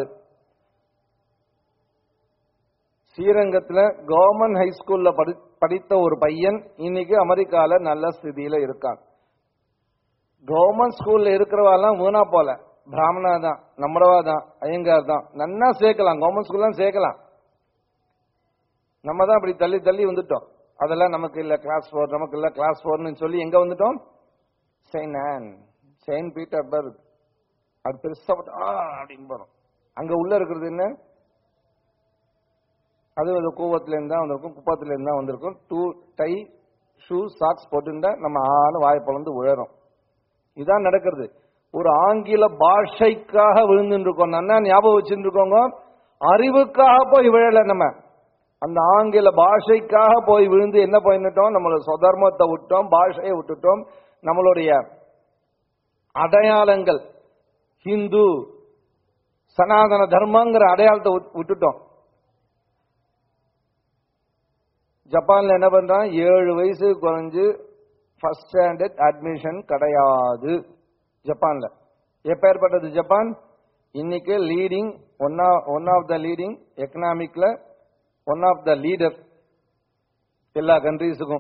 ஸ்ரீரங்கத்துல கவர்மெண்ட் ஹை ஸ்கூல்ல படி- படித்த ஒரு பையன் இன்னைக்கு அமெரிக்கால நல்ல ஸ்திதியில இருக்கான் கவர்மெண்ட் ஸ்கூல்ல இருக்கிறவாலாம் வீணா போல பிராமணா தான் நம்மளவா தான் ஐயங்கார் தான் நன்னா சேர்க்கலாம் கவர்மெண்ட் ஸ்கூல்லாம் சேர்க்கலாம் நம்ம தான் அப்படி தள்ளி தள்ளி வந்துட்டோம் அதெல்லாம் நமக்கு இல்ல கிளாஸ் ஃபோர் நமக்கு இல்ல கிளாஸ் ஃபோர்னு சொல்லி எங்க வந்துட்டோம் செயின்ட் ஆன் செயின்ட் பீட்டர்பர்க் அது பெருசா போட்டு, ஆ அப்படின்னு போறோம் அங்க உள்ள இருக்கிறது என்ன அது ஒரு கூவத்துல இருந்தா வந்திருக்கும் குப்பத்துல இருந்தா வந்திருக்கும் டூ டை ஷூ சாக்ஸ் போட்டுருந்தா நம்ம ஆளு வாய் பொழந்து உழறோம் இதான் நடக்கிறது ஒரு ஆங்கில பாஷைக்காக விழுந்துட்டு இருக்கோம் நல்லா ஞாபகம் வச்சுட்டு இருக்கோங்க அறிவுக்காக போய் விழல நம்ம அந்த ஆங்கில பாஷைக்காக போய் விழுந்து என்ன பண்ணிட்டோம் நம்மளோட சொதர்மத்தை விட்டோம் பாஷையை விட்டுட்டோம் நம்மளுடைய அடையாளங்கள் ஹிந்து சனாதன தர்மங்கிற அடையாளத்தை விட்- விட்டுட்டோம் ஜப்பான்ல என்ன பண்றான் ஏழு வயசு குறைஞ்சு ஃபர்ஸ்ட் ஸ்டாண்டர்ட் அட்மிஷன் கிடையாது ஜப்பான்ல எப்பேற்பட்டது ஜப்பான் இன்னைக்கு leading one one of the leading எக்கனாமிக்ல ஒன் ஆஃப் த லீடர் எல்லா கண்ட்ரீஸுக்கும்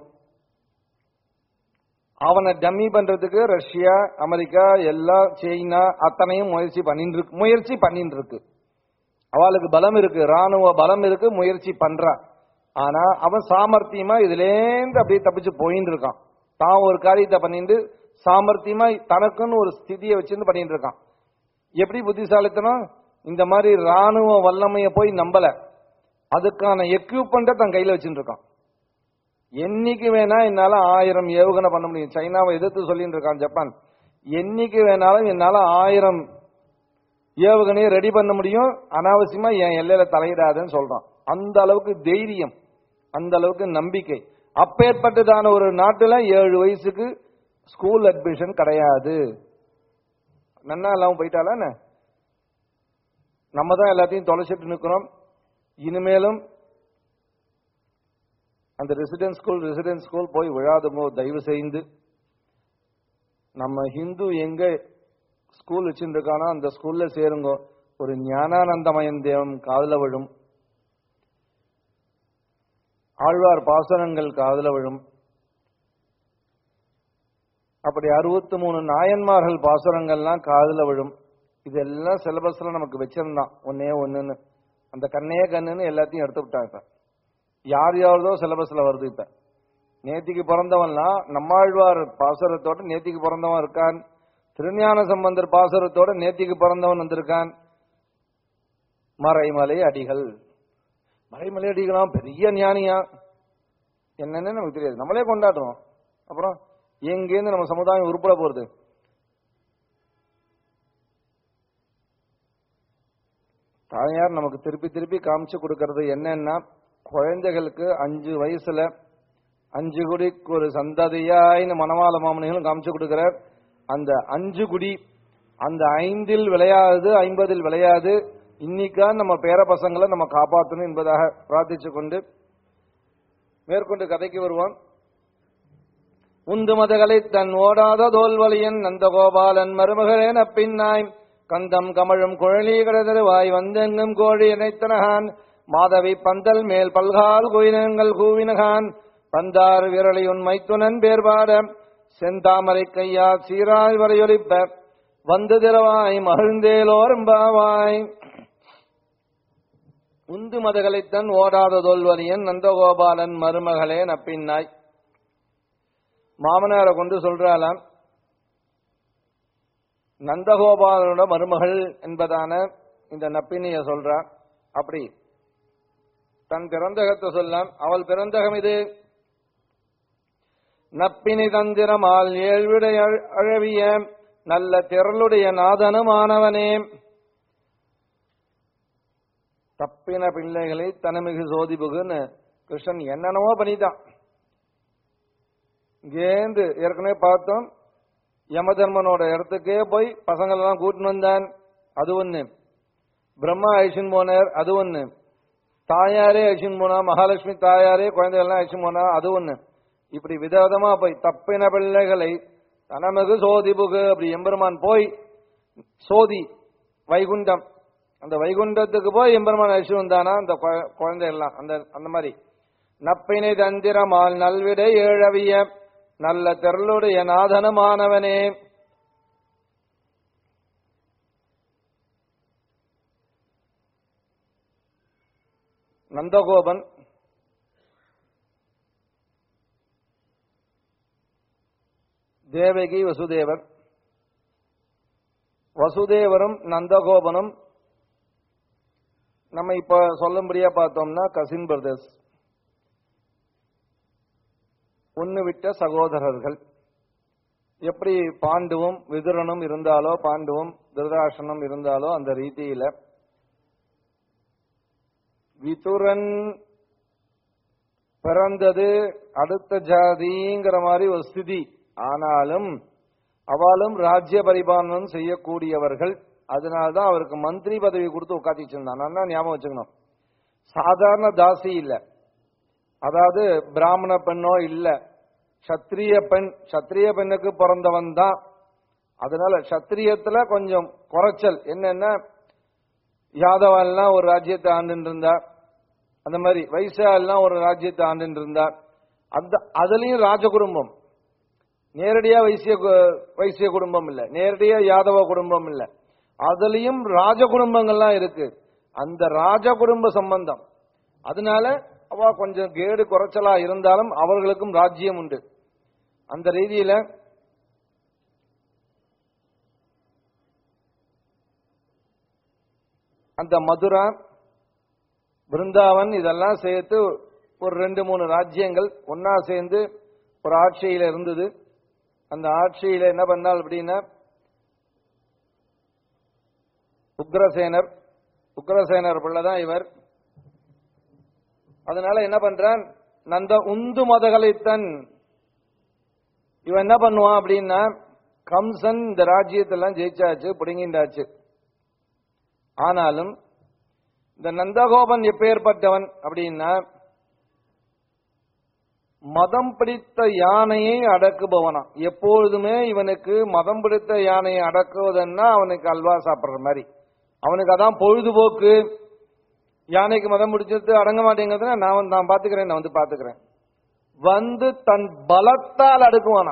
அவனை டம்மி பண்றதுக்கு ரஷ்யா அமெரிக்கா எல்லா சைனா அத்தனையும் முயற்சி பண்ணிட்டு இருக்கு முயற்சி பண்ணிட்டு இருக்கு அவளுக்கு பலம் இருக்கு ராணுவ பலம் இருக்கு முயற்சி பண்றான் ஆனா அவன் சாமர்த்தியமா இதுலேருந்து அப்படியே தப்பிச்சு போயின்னு இருக்கான் தான் ஒரு காரியத்தை பண்ணிட்டு சாமர்த்தியமா தனக்குன்னு ஒரு ஸ்திதியை வச்சிருந்து பண்ணிட்டு இருக்கான் எப்படி புத்திசாலித்தனம் இந்த மாதிரி ராணுவ வல்லமையை போய் நம்பல அதுக்கான எக்யூப்மெண்ட்டை தன் கையில வச்சுட்டு இருக்கான் என்னைக்கு வேணா என்னால ஆயிரம் ஏவுகணை பண்ண முடியும் சைனாவை எதிர்த்து சொல்லிட்டு இருக்கான் ஜப்பான் என்னைக்கு வேணாலும் என்னால ஆயிரம் ஏவுகணையை ரெடி பண்ண முடியும் அனாவசியமா என் எல்லையில தலையிடாதுன்னு சொல்றான் அந்த அளவுக்கு தைரியம் அந்த அளவுக்கு நம்பிக்கை அப்பேற்பட்டதான ஒரு நாட்டுல ஏழு வயசுக்கு ஸ்கூல் அட்மிஷன் கிடையாது நன்னா இல்லாம போயிட்டாலா என்ன? நம்ம தான் எல்லாத்தையும் தொலைச்சிட்டு நிக்கிறோம் இனிமேலும் அந்த ரெசிடென்ட் ஸ்கூல் ரெசிடென்ட் ஸ்கூல் போய் விழாதுங்கோ தயவு செய்து நம்ம ஹிந்து எங்க ஸ்கூல் வச்சிருக்கானோ அந்த ஸ்கூல்ல சேருங்கோ ஒரு ஞானானந்தமயன் தேவன் காதுல விழும் ஆழ்வார் பாசனங்கள் காதுல விழும் அப்படி அறுபத்தி மூணு நாயன்மார்கள் பாசுரங்கள்லாம் காதுல விழும் இதெல்லாம் சிலபஸ்ல நமக்கு வச்சிருந்தான் ஒன்னே ஒண்ணுன்னு அந்த கண்ணே கண்ணுன்னு எல்லாத்தையும் எடுத்து விட்டாங்க இப்ப யார் யாரதோ சிலபஸ்ல வருது இப்ப நேத்திக்கு பிறந்தவன்லாம் நம்மாழ்வார் பாசுரத்தோட நேத்திக்கு பிறந்தவன் இருக்கான் திருஞான சம்பந்தர் பாசுரத்தோட நேத்திக்கு பிறந்தவன் வந்திருக்கான் மறைமலை அடிகள் மறைமலை அடிகளாம் பெரிய ஞானியா என்னன்னு நமக்கு தெரியாது நம்மளே கொண்டாடுறோம் அப்புறம் எங்கேருந்து நம்ம சமுதாயம் உருப்பட போறது தாயார் நமக்கு திருப்பி திருப்பி காமிச்சு கொடுக்கறது என்னன்னா குழந்தைகளுக்கு அஞ்சு வயசுல அஞ்சு குடிக்கு ஒரு சந்ததியாயின்னு மணவாள மாமனிகளும் காமிச்சு கொடுக்கிறார் அந்த அஞ்சு குடி அந்த ஐந்தில் விளையாது ஐம்பதில் விளையாது இன்னைக்கா நம்ம பேர பசங்களை நம்ம காப்பாற்றணும் என்பதாக பிரார்த்திச்சு கொண்டு மேற்கொண்டு கதைக்கு வருவோம் உந்து மதகளை தன் ஓடாத தோல்வலியன் நந்தகோபாலன் மருமகளேன பின்னாய் கந்தம் கமழும் குழலி கடதருவாய் வந்தெங்கும் கோழி இணைத்தனகான் மாதவி பந்தல் மேல் பல்கால் குயினங்கள் கூவினகான் பந்தார் விரலை உன் மைத்துனன் பேர்பாட செந்தாமரை கையா சீராய் வரையொலிப்ப வந்து திரவாய் மகிழ்ந்தேலோரம்பாவாய் உந்து மதகளைத்தன் ஓடாத தோல்வலியன் நந்தகோபாலன் மருமகளே நப்பின்னாய் மாமனாரை கொண்டு சொல்றாளாம் நந்தகோபாலனோட மருமகள் என்பதான இந்த நப்பினிய சொல்றா அப்படி தன் பிறந்தகத்தை சொல்லாம் அவள் பிறந்தகம் இது நப்பினி தந்திரமால் ஏழ்விடை அழ- அழவிய நல்ல திரளுடைய நாதனுமானவனே தப்பின பிள்ளைகளை தனமிகு சோதிபுகுன்னு கிருஷ்ணன் என்னென்னவோ பண்ணிட்டான் இங்கேந்து ஏற்கனவே பார்த்தோம் யமதர்மனோட இடத்துக்கே போய் பசங்களெல்லாம் கூட்டின்னு வந்தான் அது ஒண்ணு பிரம்மா அழிச்சுன்னு போனார் அது ஒண்ணு தாயாரே அழிச்சுன்னு போனா மகாலட்சுமி தாயாரே குழந்தைகள்லாம் அழிச்சுன்னு போனா அது ஒண்ணு இப்படி விதவிதமா போய் தப்பின பிள்ளைகளை தனமிகு சோதிபுகு அப்படி எம்பெருமான் போய் சோதி வைகுண்டம் அந்த வைகுண்டத்துக்கு போய் எம்பெருமான் அழிச்சு வந்தானா அந்த குழ- குழந்தைகள்லாம் அந்த அந்த மாதிரி நப்பினை தந்திரமால் நல்விடை ஏழவிய நல்ல திரளுடைய நாதனமானவனே நந்தகோபன் தேவகி வசுதேவர் வசுதேவரும் நந்தகோபனும் நம்ம இப்ப சொல்லும்படியா பார்த்தோம்னா கசின் பிரதர்ஸ் ஒன்னு விட்ட சகோதரர்கள் எப்படி பாண்டுவும் விதுரனும் இருந்தாலோ பாண்டுவும் திருதராஷனும் இருந்தாலோ அந்த ரீதியில விதுரன் பிறந்தது அடுத்த ஜாதிங்கிற மாதிரி ஒரு ஸ்திதி ஆனாலும் அவளும் ராஜ்ய பரிபாலனம் செய்யக்கூடியவர்கள் அதனால்தான் அவருக்கு மந்திரி பதவி கொடுத்து உட்காத்தி வச்சிருந்தான் நல்லா ஞாபகம் வச்சுக்கணும் சாதாரண தாசி இல்ல அதாவது பிராமண பெண்ணோ இல்ல சத்திரிய பெண் சத்திரிய பெண்ணுக்கு பிறந்தவன் தான் அதனால சத்திரியத்துல கொஞ்சம் குறைச்சல் என்னன்னா யாதவா எல்லாம் ஒரு ராஜ்யத்தை ஆண்டுன்னு இருந்தா அந்த மாதிரி வைசா எல்லாம் ஒரு ராஜ்யத்தை ஆண்டுன்னு இருந்தா அந்த அதுலயும் ராஜ குடும்பம் நேரடியா வைசிய கு- வைசிய குடும்பம் இல்ல நேரடியா யாதவ குடும்பம் இல்ல அதுலயும் ராஜ குடும்பங்கள்லாம் இருக்கு அந்த ராஜ குடும்ப சம்பந்தம் அதனால அவ கொஞ்சம் கேடு குறைச்சலா இருந்தாலும் அவர்களுக்கும் ராஜ்யம் உண்டு அந்த ரீதியில அந்த மதுரா பிருந்தாவன் இதெல்லாம் சேர்த்து ஒரு ரெண்டு மூணு ராஜ்யங்கள் ஒன்னா சேர்ந்து ஒரு ஆட்சியில இருந்தது அந்த ஆட்சியில என்ன பண்ணால் அப்படின்னா உக்ரசேனர் உக்ரசேனர் பிள்ளைதான் இவர் அதனால என்ன பண்றான் நந்த உந்து மதகலைத்தன் இவன் என்ன பண்ணுவான் அப்படின்னா கம்சன் இந்த ராஜ்யத்தெல்லாம் ஜெயிச்சாச்சு பிடுங்கிண்டாச்சு ஆனாலும் இந்த நந்தகோபன் எப்பேற்பட்டவன் அப்படின்னா மதம் பிடித்த யானையை அடக்குபவனா எப்பொழுதுமே இவனுக்கு மதம் பிடித்த யானையை அடக்குவதுன்னா அவனுக்கு அல்வா சாப்பிடுற மாதிரி அவனுக்கு அதான் பொழுதுபோக்கு யானைக்கு மதம் பிடிச்சது அடங்க மாட்டேங்கிறதுனா நான் வந்து- நான் பாத்துக்கிறேன் நான் வந்து பாத்துக்கிறேன் வந்து தன் பலத்தால் அடுக்குவானா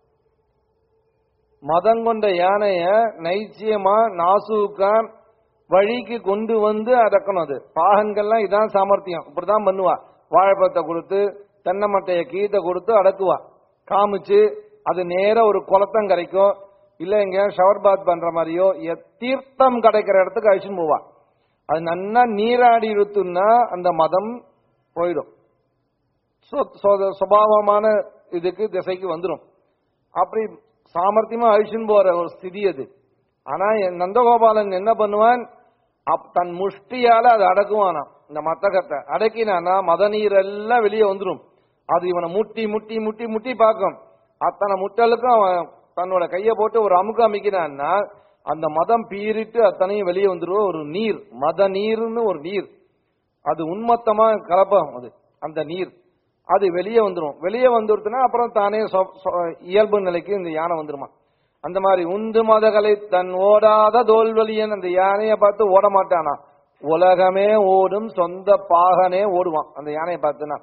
மதம் கொண்ட யானைய நைச்சியமா நாசூக்கா வழிக்கு கொண்டு வந்து அடக்கணும் அது பாகன்கள்லாம் இதான் சாமர்த்தியம் இப்படிதான் பண்ணுவா வாழைப்பழத்தை கொடுத்து தென்னை மட்டைய கீத்தை கொடுத்து அடக்குவா காமிச்சு அது நேர ஒரு குளத்தம் கிடைக்கும் இல்ல எங்க ஷவர் பாத் பண்ற மாதிரியோ எ- தீர்த்தம் கிடைக்கிற இடத்துக்கு அழிச்சுன்னு போவா அது நன்னா நீராடி இழுத்துன்னா அந்த மதம் போயிடும் சொ- சொ- சுபாவமான இதுக்கு திசைக்கு வந்துடும் அப்படி சாமர்த்தியமா அழிச்சுன்னு போற ஒரு ஸ்திதி அது ஆனா என் நந்தகோபாலன் என்ன பண்ணுவான் அப் தன் முஷ்டியால அதை அடக்குவானாம் இந்த மத்தகத்தை அடக்கினானா மத நீர் எல்லாம் வெளியே வந்துடும் அது இவனை முட்டி முட்டி முட்டி முட்டி பார்க்கும் அத்தனை முட்டலுக்கும் அவன் தன்னோட கையை போட்டு ஒரு அமுக்கு அமைக்கிறான்னா அந்த மதம் பீறிட்டு அத்தனையும் வெளியே வந்துடும் ஒரு நீர் மத நீர்னு ஒரு நீர் அது உன்மத்தமா கலப்பம் அது அந்த நீர் அது வெளியே வந்துடும் வெளியே வந்துடுதுன்னா அப்புறம் தானே சொ- சொ- இயல்பு நிலைக்கு இந்த யானை வந்துருமா அந்த மாதிரி உந்து மதகளை தன் ஓடாத தோல்வலியன் அந்த யானையை பார்த்து ஓட மாட்டானா உலகமே ஓடும் சொந்த பாகனே ஓடுவான் அந்த யானையை பார்த்துனா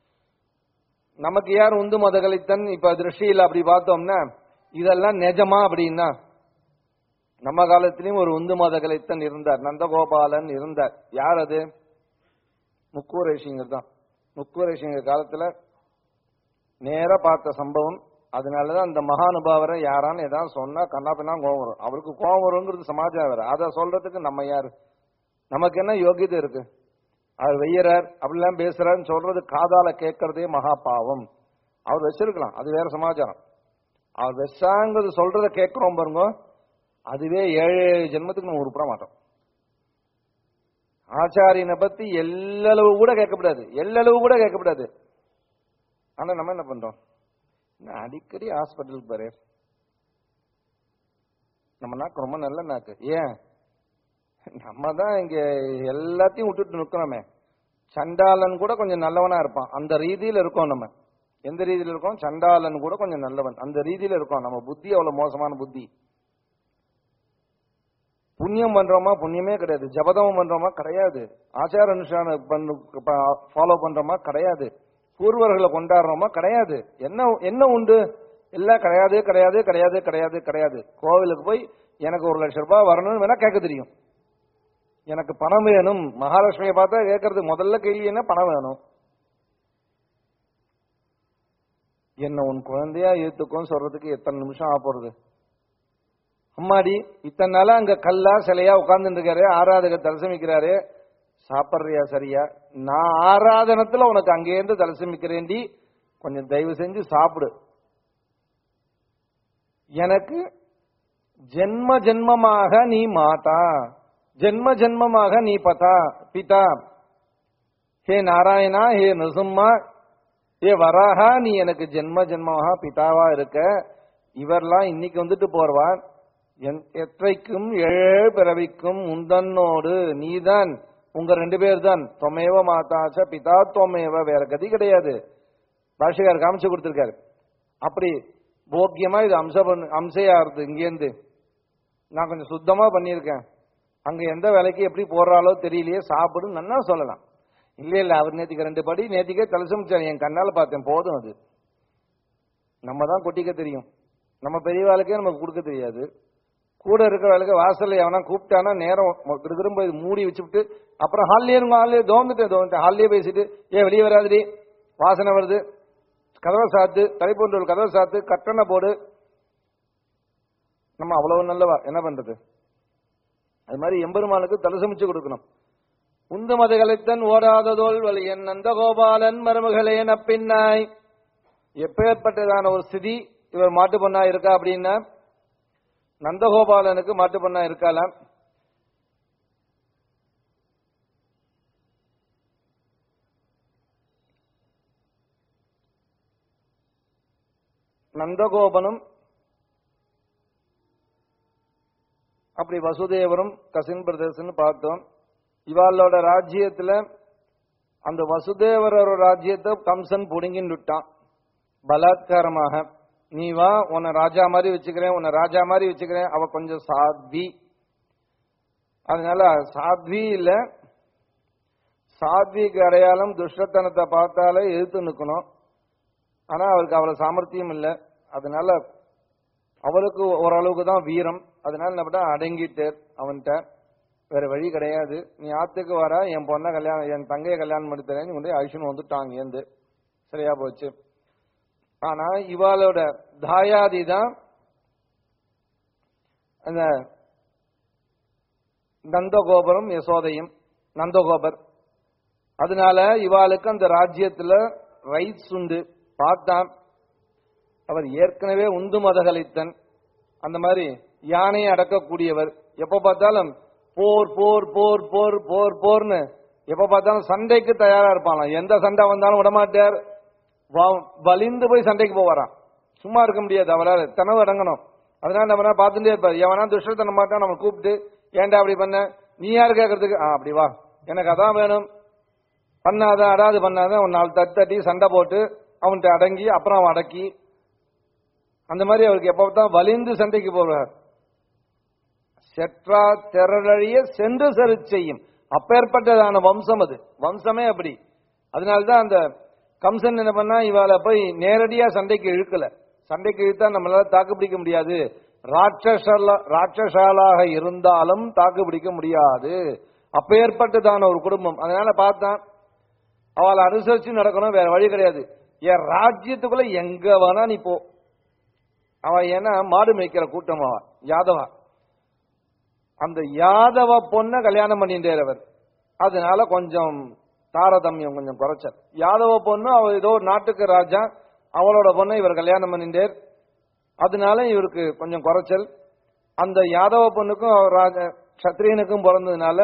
நமக்கு யார் உந்து மதகலைத்தன் இப்ப திருஷ்டியில் அப்படி பார்த்தோம்னா இதெல்லாம் நிஜமா அப்படின்னா நம்ம காலத்திலயும் ஒரு உந்து மதகலைத்தன் இருந்தார் நந்தகோபாலன் இருந்தார் யார் அது முக்கூரேஷிங்கர் தான் முக்கூரேஷிங்கர் காலத்துல நேரா பார்த்த சம்பவம் அதனாலதான் அந்த மகானுபாவரை யாரான்னு ஏதாவது சொன்னா கண்ணாப்பின்னா கோவம் வரும் அவருக்கு கோவம் வருங்கிறது சமாஜம் வேற அதை சொல்றதுக்கு நம்ம யாரு நமக்கு என்ன யோகியதை இருக்கு அவர் வெய்யறார் அப்படிலாம் பேசுறாருன்னு சொல்றது காதால கேட்கறதே மகா பாவம் அவர் வச்சிருக்கலாம் அது வேற சமாச்சாரம் அவர் வெச்சாங்கிறது சொல்றத கேட்கிறோம் பாருங்க அதுவே ஏழு ஏழு ஜென்மத்துக்கு நம்ம உருப்பட மாட்டோம் ஆச்சாரியனை பத்தி எல்லளவு கூட கேட்கக்கூடாது எல்லளவு கூட கேட்கக்கூடாது ஆனா நம்ம என்ன பண்றோம் என்ன அடிக்கடி ஹாஸ்பிட்டலுக்கு பாரு நம்ம நாக்கு ரொம்ப நல்ல நாக்கு ஏன் நம்ம தான் இங்க எல்லாத்தையும் விட்டுட்டு நிக்கிறோமே சண்டாளன் கூட கொஞ்சம் நல்லவனா இருப்பான் அந்த ரீதியில இருக்கோம் நம்ம எந்த ரீதியில இருக்கோம் சண்டாளன் கூட கொஞ்சம் நல்லவன் அந்த ரீதியில இருக்கோம் நம்ம புத்தி அவ்வளவு மோசமான புத்தி புண்ணியம் பண்றோமா புண்ணியமே கிடையாது ஜபதம் பண்றோமா கிடையாது ஆச்சார அனுஷ்டான ஃபாலோ பண்றோமா கிடையாது பூர்வர்களை கொண்டாடுறோமா கிடையாது என்ன என்ன உண்டு எல்லாம் கிடையாது கிடையாது கிடையாது கிடையாது கிடையாது கோவிலுக்கு போய் எனக்கு ஒரு லட்சம் ரூபாய் வரணும்னு வேணா கேட்க தெரியும் எனக்கு பணம் வேணும் மகாலட்சுமியை பார்த்தா கேட்கறது முதல்ல கேள்வி என்ன பணம் வேணும் என்ன உன் குழந்தையா ஏத்துக்கும் சொல்றதுக்கு எத்தனை நிமிஷம் ஆக போறது அம்மாடி இத்தனை நாளா அங்க கல்லா சிலையா உட்கார்ந்துட்டு இருக்காரு ஆராதக தரிசமிக்கிறாரு சாப்பிடுறியா சரியா நான் ஆராதனத்துல உனக்கு அங்கேருந்து தரிசமிக்கிறேன்டி கொஞ்சம் தயவு செஞ்சு சாப்பிடு எனக்கு ஜென்ம ஜென்மமாக நீ மாதா ஜென்ம ஜென்மமாக நீ பதா பிதா ஹே நாராயணா ஹே நரசிம்மா ஏ வராகா நீ எனக்கு ஜென்ம ஜென்மமாக பிதாவா இருக்க இவர்லாம் இன்னைக்கு வந்துட்டு போறவான் என்- எற்றைக்கும் ஏழு பிறவிக்கும் உந்தன்னோடு நீதான் உங்க ரெண்டு பேர் தான் தொமேவ மாதாச்ச பிதா தொமேவ வேற கதி கிடையாது பாஷகார் காமிச்சு கொடுத்திருக்காரு அப்படி போக்கியமா இது அம்ச பண்ணு அம்சையா இருக்கு இங்கேருந்து நான் கொஞ்சம் சுத்தமா பண்ணியிருக்கேன் அங்க எந்த வேலைக்கு எப்படி போடுறாலோ தெரியலையே சாப்பிடு நன்னா சொல்லலாம் இல்ல இல்ல அவர் நேத்திக்கு ரெண்டு படி நேத்திக்கே தலசமிச்சார் என் கண்ணால பார்த்தேன் போதும் அது நம்ம தான் கொட்டிக்க தெரியும் நம்ம பெரிய வேலைக்கே நமக்கு கொடுக்க தெரியாது கூட இருக்கிற வேலைக்கு வாசல்ல எவனா கூப்பிட்டானா நேரம் திரும்ப இது மூடி வச்சுட்டு அப்புறம் ஹாலியே இருங்க ஹாலியே தோந்துட்டேன் தோந்துட்டேன் ஹாலியே பேசிட்டு ஏன் வெளியே வராதுடி வாசனை வருது கதவை சாத்து தலைப்பொன்று கதவை சாத்து கட்டணை போடு நம்ம அவ்வளவு நல்லவா என்ன பண்றது அது மாதிரி எம்பெருமானுக்கு தலசமிச்சு கொடுக்கணும் உந்து மதுகளைத்தன் ஓடாததோல் வலியன் நந்தகோபாலன் மருமகளே நப்பின்னாய் எப்பேற்பட்டதான ஒரு ஸ்திதி இவர் மாட்டு பொண்ணா இருக்கா அப்படின்னா நந்தகோபாலனுக்கு மாட்டு பொண்ணா இருக்கலாம் நந்தகோபனும் அப்படி வசுதேவரும் கசின் பிரதர்ஸ்னு பார்த்தோம் இவாளோட ராஜ்யத்துல அந்த வசுதேவரோட ராஜ்யத்தை கம்சன் புடுங்கின்னு விட்டான் பலாத்காரமாக நீ வா உன்னை ராஜா மாதிரி வச்சுக்கிறேன் உன்னை ராஜா மாதிரி வச்சுக்கிறேன் அவ கொஞ்சம் சாத்வி அதனால சாத்வி இல்ல சாத்விக்கு அடையாளம் துஷ்டத்தனத்தை பார்த்தாலே எதிர்த்து நிக்கணும் ஆனா அவருக்கு அவ்வளவு சாமர்த்தியம் இல்லை அதனால அவருக்கு ஓரளவுக்கு தான் வீரம் அதனால என்ன பண்ணா அடங்கிட்டார் அவன்கிட்ட வேற வழி கிடையாது நீ ஆத்துக்கு வர என் பொண்ணை கல்யாணம் என் தங்கையை கல்யாணம் பண்ணி தரேன்னு கொண்டு அழிச்சுன்னு வந்துட்டாங்க ஏந்து சரியா போச்சு ஆனா இவாளோட தாயாதி தான் அந்த நந்தகோபுரம் யசோதையும் நந்தகோபர் அதனால இவாளுக்கு அந்த ராஜ்யத்துல ரைட்ஸ் உண்டு பார்த்தான் அவர் ஏற்கனவே உந்து மதகலித்தன் அந்த மாதிரி யானையை அடக்கக்கூடியவர் எப்ப பார்த்தாலும் போர் போர் போர் போர் போர் போர்னு எப்ப பார்த்தாலும் சண்டைக்கு தயாரா இருப்பானாம் எந்த சண்டை வந்தாலும் விடமாட்டார் வ- வலிந்து போய் சண்டைக்கு போவாராம் சும்மா இருக்க முடியாது அவரால் தனவு அடங்கணும் அதனால நம்ம பார்த்துட்டே இருப்பார் எவனா துஷ்டத்தனம் மாட்டான் நம்ம கூப்பிட்டு ஏன்டா அப்படி பண்ண நீ யார் கேட்கறதுக்கு ஆ அப்படி வா எனக்கு அதான் வேணும் பண்ணாத அடாது பண்ணாத ஒரு நாலு தட்டு தட்டி சண்டை போட்டு அவன்கிட்ட அடங்கி அப்புறம் அவன் அடக்கி அந்த மாதிரி அவருக்கு எப்ப தான் வலிந்து சண்டைக்கு போவார் செற்றா திரளழிய சென்று சரி செய்யும் அப்பேற்பட்டதான வம்சம் அது வம்சமே அப்படி அதனால்தான் அந்த கம்சன் என்ன பண்ணா இவாள போய் நேரடியா சண்டைக்கு இழுக்கல சண்டைக்கு இழுத்தா நம்மளால தாக்கு பிடிக்க முடியாது ராட்சசல ராட்சசாலாக இருந்தாலும் தாக்கு பிடிக்க முடியாது அப்பேற்பட்டதான ஒரு குடும்பம் அதனால பார்த்தான் அவளை அனுசரிச்சு நடக்கணும் வேற வழி கிடையாது என் ராஜ்யத்துக்குள்ள எங்க வேணா நீ போ அவ ஏன்னா மாடு மேய்க்கிற கூட்டம் அவ யாதவா அந்த யாதவ பொண்ணை கல்யாணம் பண்ணிட்டார் அவர் அதனால கொஞ்சம் தாரதமியம் கொஞ்சம் குறைச்சார் யாதவ பொண்ணு அவ ஏதோ ஒரு நாட்டுக்கு ராஜா அவளோட பொண்ணை இவர் கல்யாணம் பண்ணிட்டார் அதனால இவருக்கு கொஞ்சம் குறைச்சல் அந்த யாதவ பொண்ணுக்கும் அவர் ராஜ சத்திரியனுக்கும் பிறந்ததுனால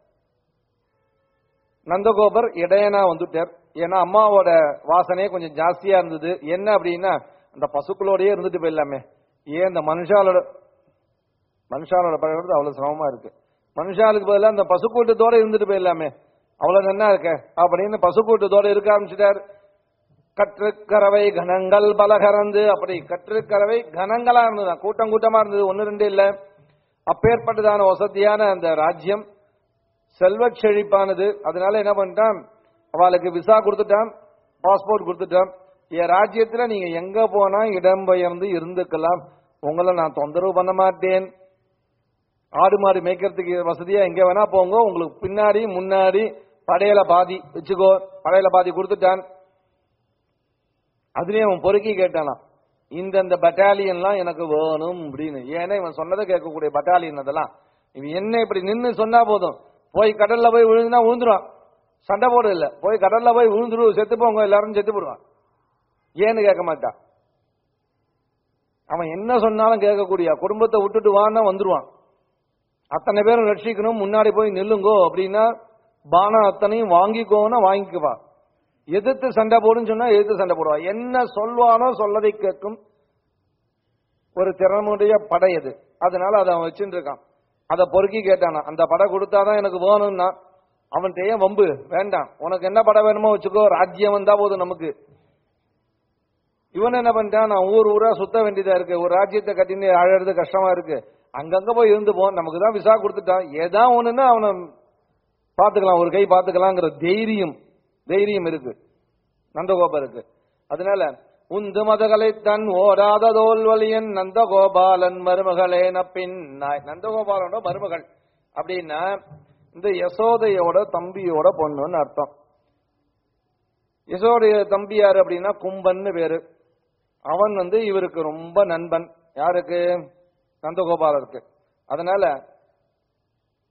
நந்தகோபர் இடையனா வந்துட்டார் ஏன்னா அம்மாவோட வாசனையே கொஞ்சம் ஜாஸ்தியா இருந்தது என்ன அப்படின்னா அந்த பசுக்களோடயே இருந்துட்டு போயிடலாமே ஏன் இந்த மனுஷாலோட மனுஷாலோட பழகிறது அவ்வளவு சிரமமா இருக்கு மனுஷாளுக்கு பதிலா அந்த பசுக்கூட்டத்தோட இருந்துட்டு போயிடலாமே அவ்வளவு நன்னா இருக்க அப்படின்னு பசுக்கூட்டத்தோட இருக்க ஆரம்பிச்சிட்டார் கற்றுக்கறவை கணங்கள் பலகரந்து அப்படி கற்றுக்கறவை கணங்களா இருந்தது கூட்டம் கூட்டமா இருந்தது ஒன்னு ரெண்டு இல்ல அப்பேற்பட்டதான வசதியான அந்த ராஜ்யம் செல்வச் செழிப்பானது அதனால என்ன பண்ணிட்டான் அவளுக்கு விசா கொடுத்துட்டான் பாஸ்போர்ட் கொடுத்துட்டான் என் ராஜ்யத்துல நீங்க எங்க போனா இடம்பெயர்ந்து இருந்துக்கலாம் உங்களை நான் தொந்தரவு பண்ண மாட்டேன் ஆடு மாடு மேய்க்கிறதுக்கு வசதியா எங்க வேணா போங்க உங்களுக்கு பின்னாடி முன்னாடி படையில பாதி வச்சுக்கோ படையில பாதி கொடுத்துட்டான் அதுலயும் அவன் பொறுக்கி கேட்டானாம் இந்தந்த பட்டாலியன்லாம் எனக்கு வேணும் அப்படின்னு ஏன்னா இவன் சொன்னதை கேட்கக்கூடிய பட்டாலியன் அதெல்லாம் இவன் என்ன இப்படி நின்னு சொன்னா போதும் போய் கடல்ல போய் விழுந்துனா விழுந்துருவான் சண்டை போட இல்ல போய் கடல்ல போய் விழுந்துரு செத்து போங்க எல்லாரும் செத்து போடுவான் ஏன்னு கேட்க மாட்டான் அவன் என்ன சொன்னாலும் கேட்கக்கூடிய குடும்பத்தை விட்டுட்டு வான்னா வந்துருவான் அத்தனை பேரும் ரட்சிக்கணும் முன்னாடி போய் நில்லுங்கோ அப்படின்னா பானம் அத்தனையும் வாங்கிக்கோன்னா வாங்கிக்குவா எதிர்த்து சண்டை போடுன்னு சொன்னா எதிர்த்து சண்டை போடுவா என்ன சொல்வானோ சொல்லதை கேட்கும் ஒரு திறனுடைய படை அது அதனால அதை அவன் வச்சுட்டு இருக்கான் அதை பொறுக்கி கேட்டானா அந்த படை கொடுத்தாதான் எனக்கு வேணும்னா அவன்கிட்ட ஏன் வம்பு வேண்டாம் உனக்கு என்ன படம் வேணுமோ வச்சுக்கோ ராஜ்யம் வந்தா போதும் நமக்கு இவன் என்ன பண்ணிட்டான் நான் ஊர் ஊரா சுத்த வேண்டியதா இருக்கு ஒரு ராஜ்யத்தை கட்டின்னு அழறது கஷ்டமா இருக்கு அங்கங்க போய் இருந்து போ நமக்கு தான் விசா கொடுத்துட்டான் ஏதா ஒண்ணுன்னா அவனை பாத்துக்கலாம் ஒரு கை பாத்துக்கலாங்கிற தைரியம் தைரியம் இருக்கு நந்தகோபருக்கு அதனால உந்து மதகளை தன் ஓடாத தோல்வலியன் நந்தகோபாலன் மருமகளே நப்பின் நந்தகோபாலனோட மருமகள் அப்படின்னா இந்த யசோதையோட தம்பியோட பொண்ணுன்னு அர்த்தம் யசோடைய தம்பி யாரு அப்படின்னா கும்பன்னு பேரு அவன் வந்து இவருக்கு ரொம்ப நண்பன் யாருக்கு நந்தகோபாலருக்கு அதனால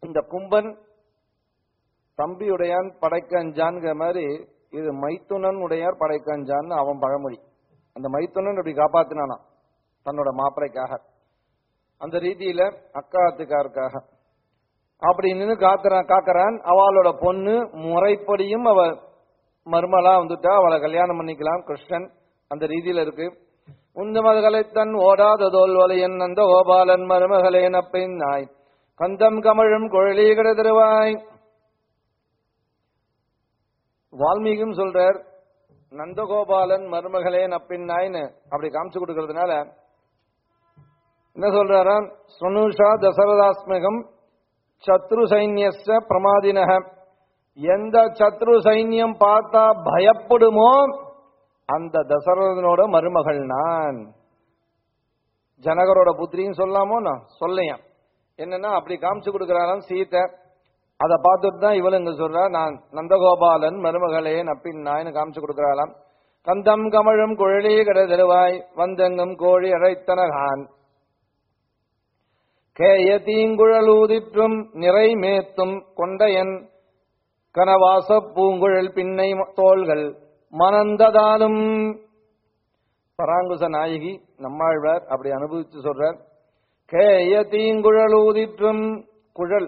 இந்த கும்பன் தம்பியுடையான் படைக்கஞ்சான்ங்கிற மாதிரி இது மைத்துனன் உடையார் படைக்கஞ்சான்னு அவன் பழமொழி அந்த மைத்துனன் இப்படி காப்பாத்தினானா தன்னோட மாப்பிளைக்காக அந்த ரீதியில அக்காத்துக்காருக்காக அப்படி நின்று காத்துறான் காக்கறான் அவளோட பொண்ணு முறைப்படியும் அவ மருமலா வந்துட்டா அவளை கல்யாணம் பண்ணிக்கலாம் கிருஷ்ணன் அந்த ரீதியில இருக்கு உந்துமதுகளை தன் ஓடாத தோல்வலையன் அந்த கோபாலன் மருமகளே நப்பின் நாய் கந்தம் கமழும் குழலி திருவாய் வால்மீகியும் சொல்றார் நந்தகோபாலன் மருமகளே நப்பின் நாய்னு அப்படி காமிச்சு கொடுக்கறதுனால என்ன சொல்றாரா சுனுஷா தசரதாஸ்மகம் சத்ரு சைன்யஸ்ய பிரமாதினக எந்த சத்ரு சைன்யம் பார்த்தா பயப்படுமோ அந்த தசரதனோட மருமகள் நான் ஜனகரோட புத்திரின்னு சொல்லாமோ நான் சொல்லையாம் என்னன்னா அப்படி காமிச்சு கொடுக்கறாராம் சீத்தை அதை பார்த்துட்டு தான் இவளு இங்க சொல்றா நான் நந்தகோபாலன் மருமகளே நப்பின் நாயின்னு காமிச்சு கொடுக்கறாளாம் கந்தம் கமழும் குழலி கடதருவாய் வந்தெங்கும் கோழி அழைத்தனகான் கேய தீங்குழலூதிற்றும் நிறை மேத்தும் கொண்டையன் கனவாச பூங்குழல் பின்னை தோள்கள் மணந்ததாலும் பராங்குச நாயகி நம்மாழ்வார் அப்படி அனுபவிச்சு சொல்றார் கேய தீங்குழலூதிற்றும் குழல்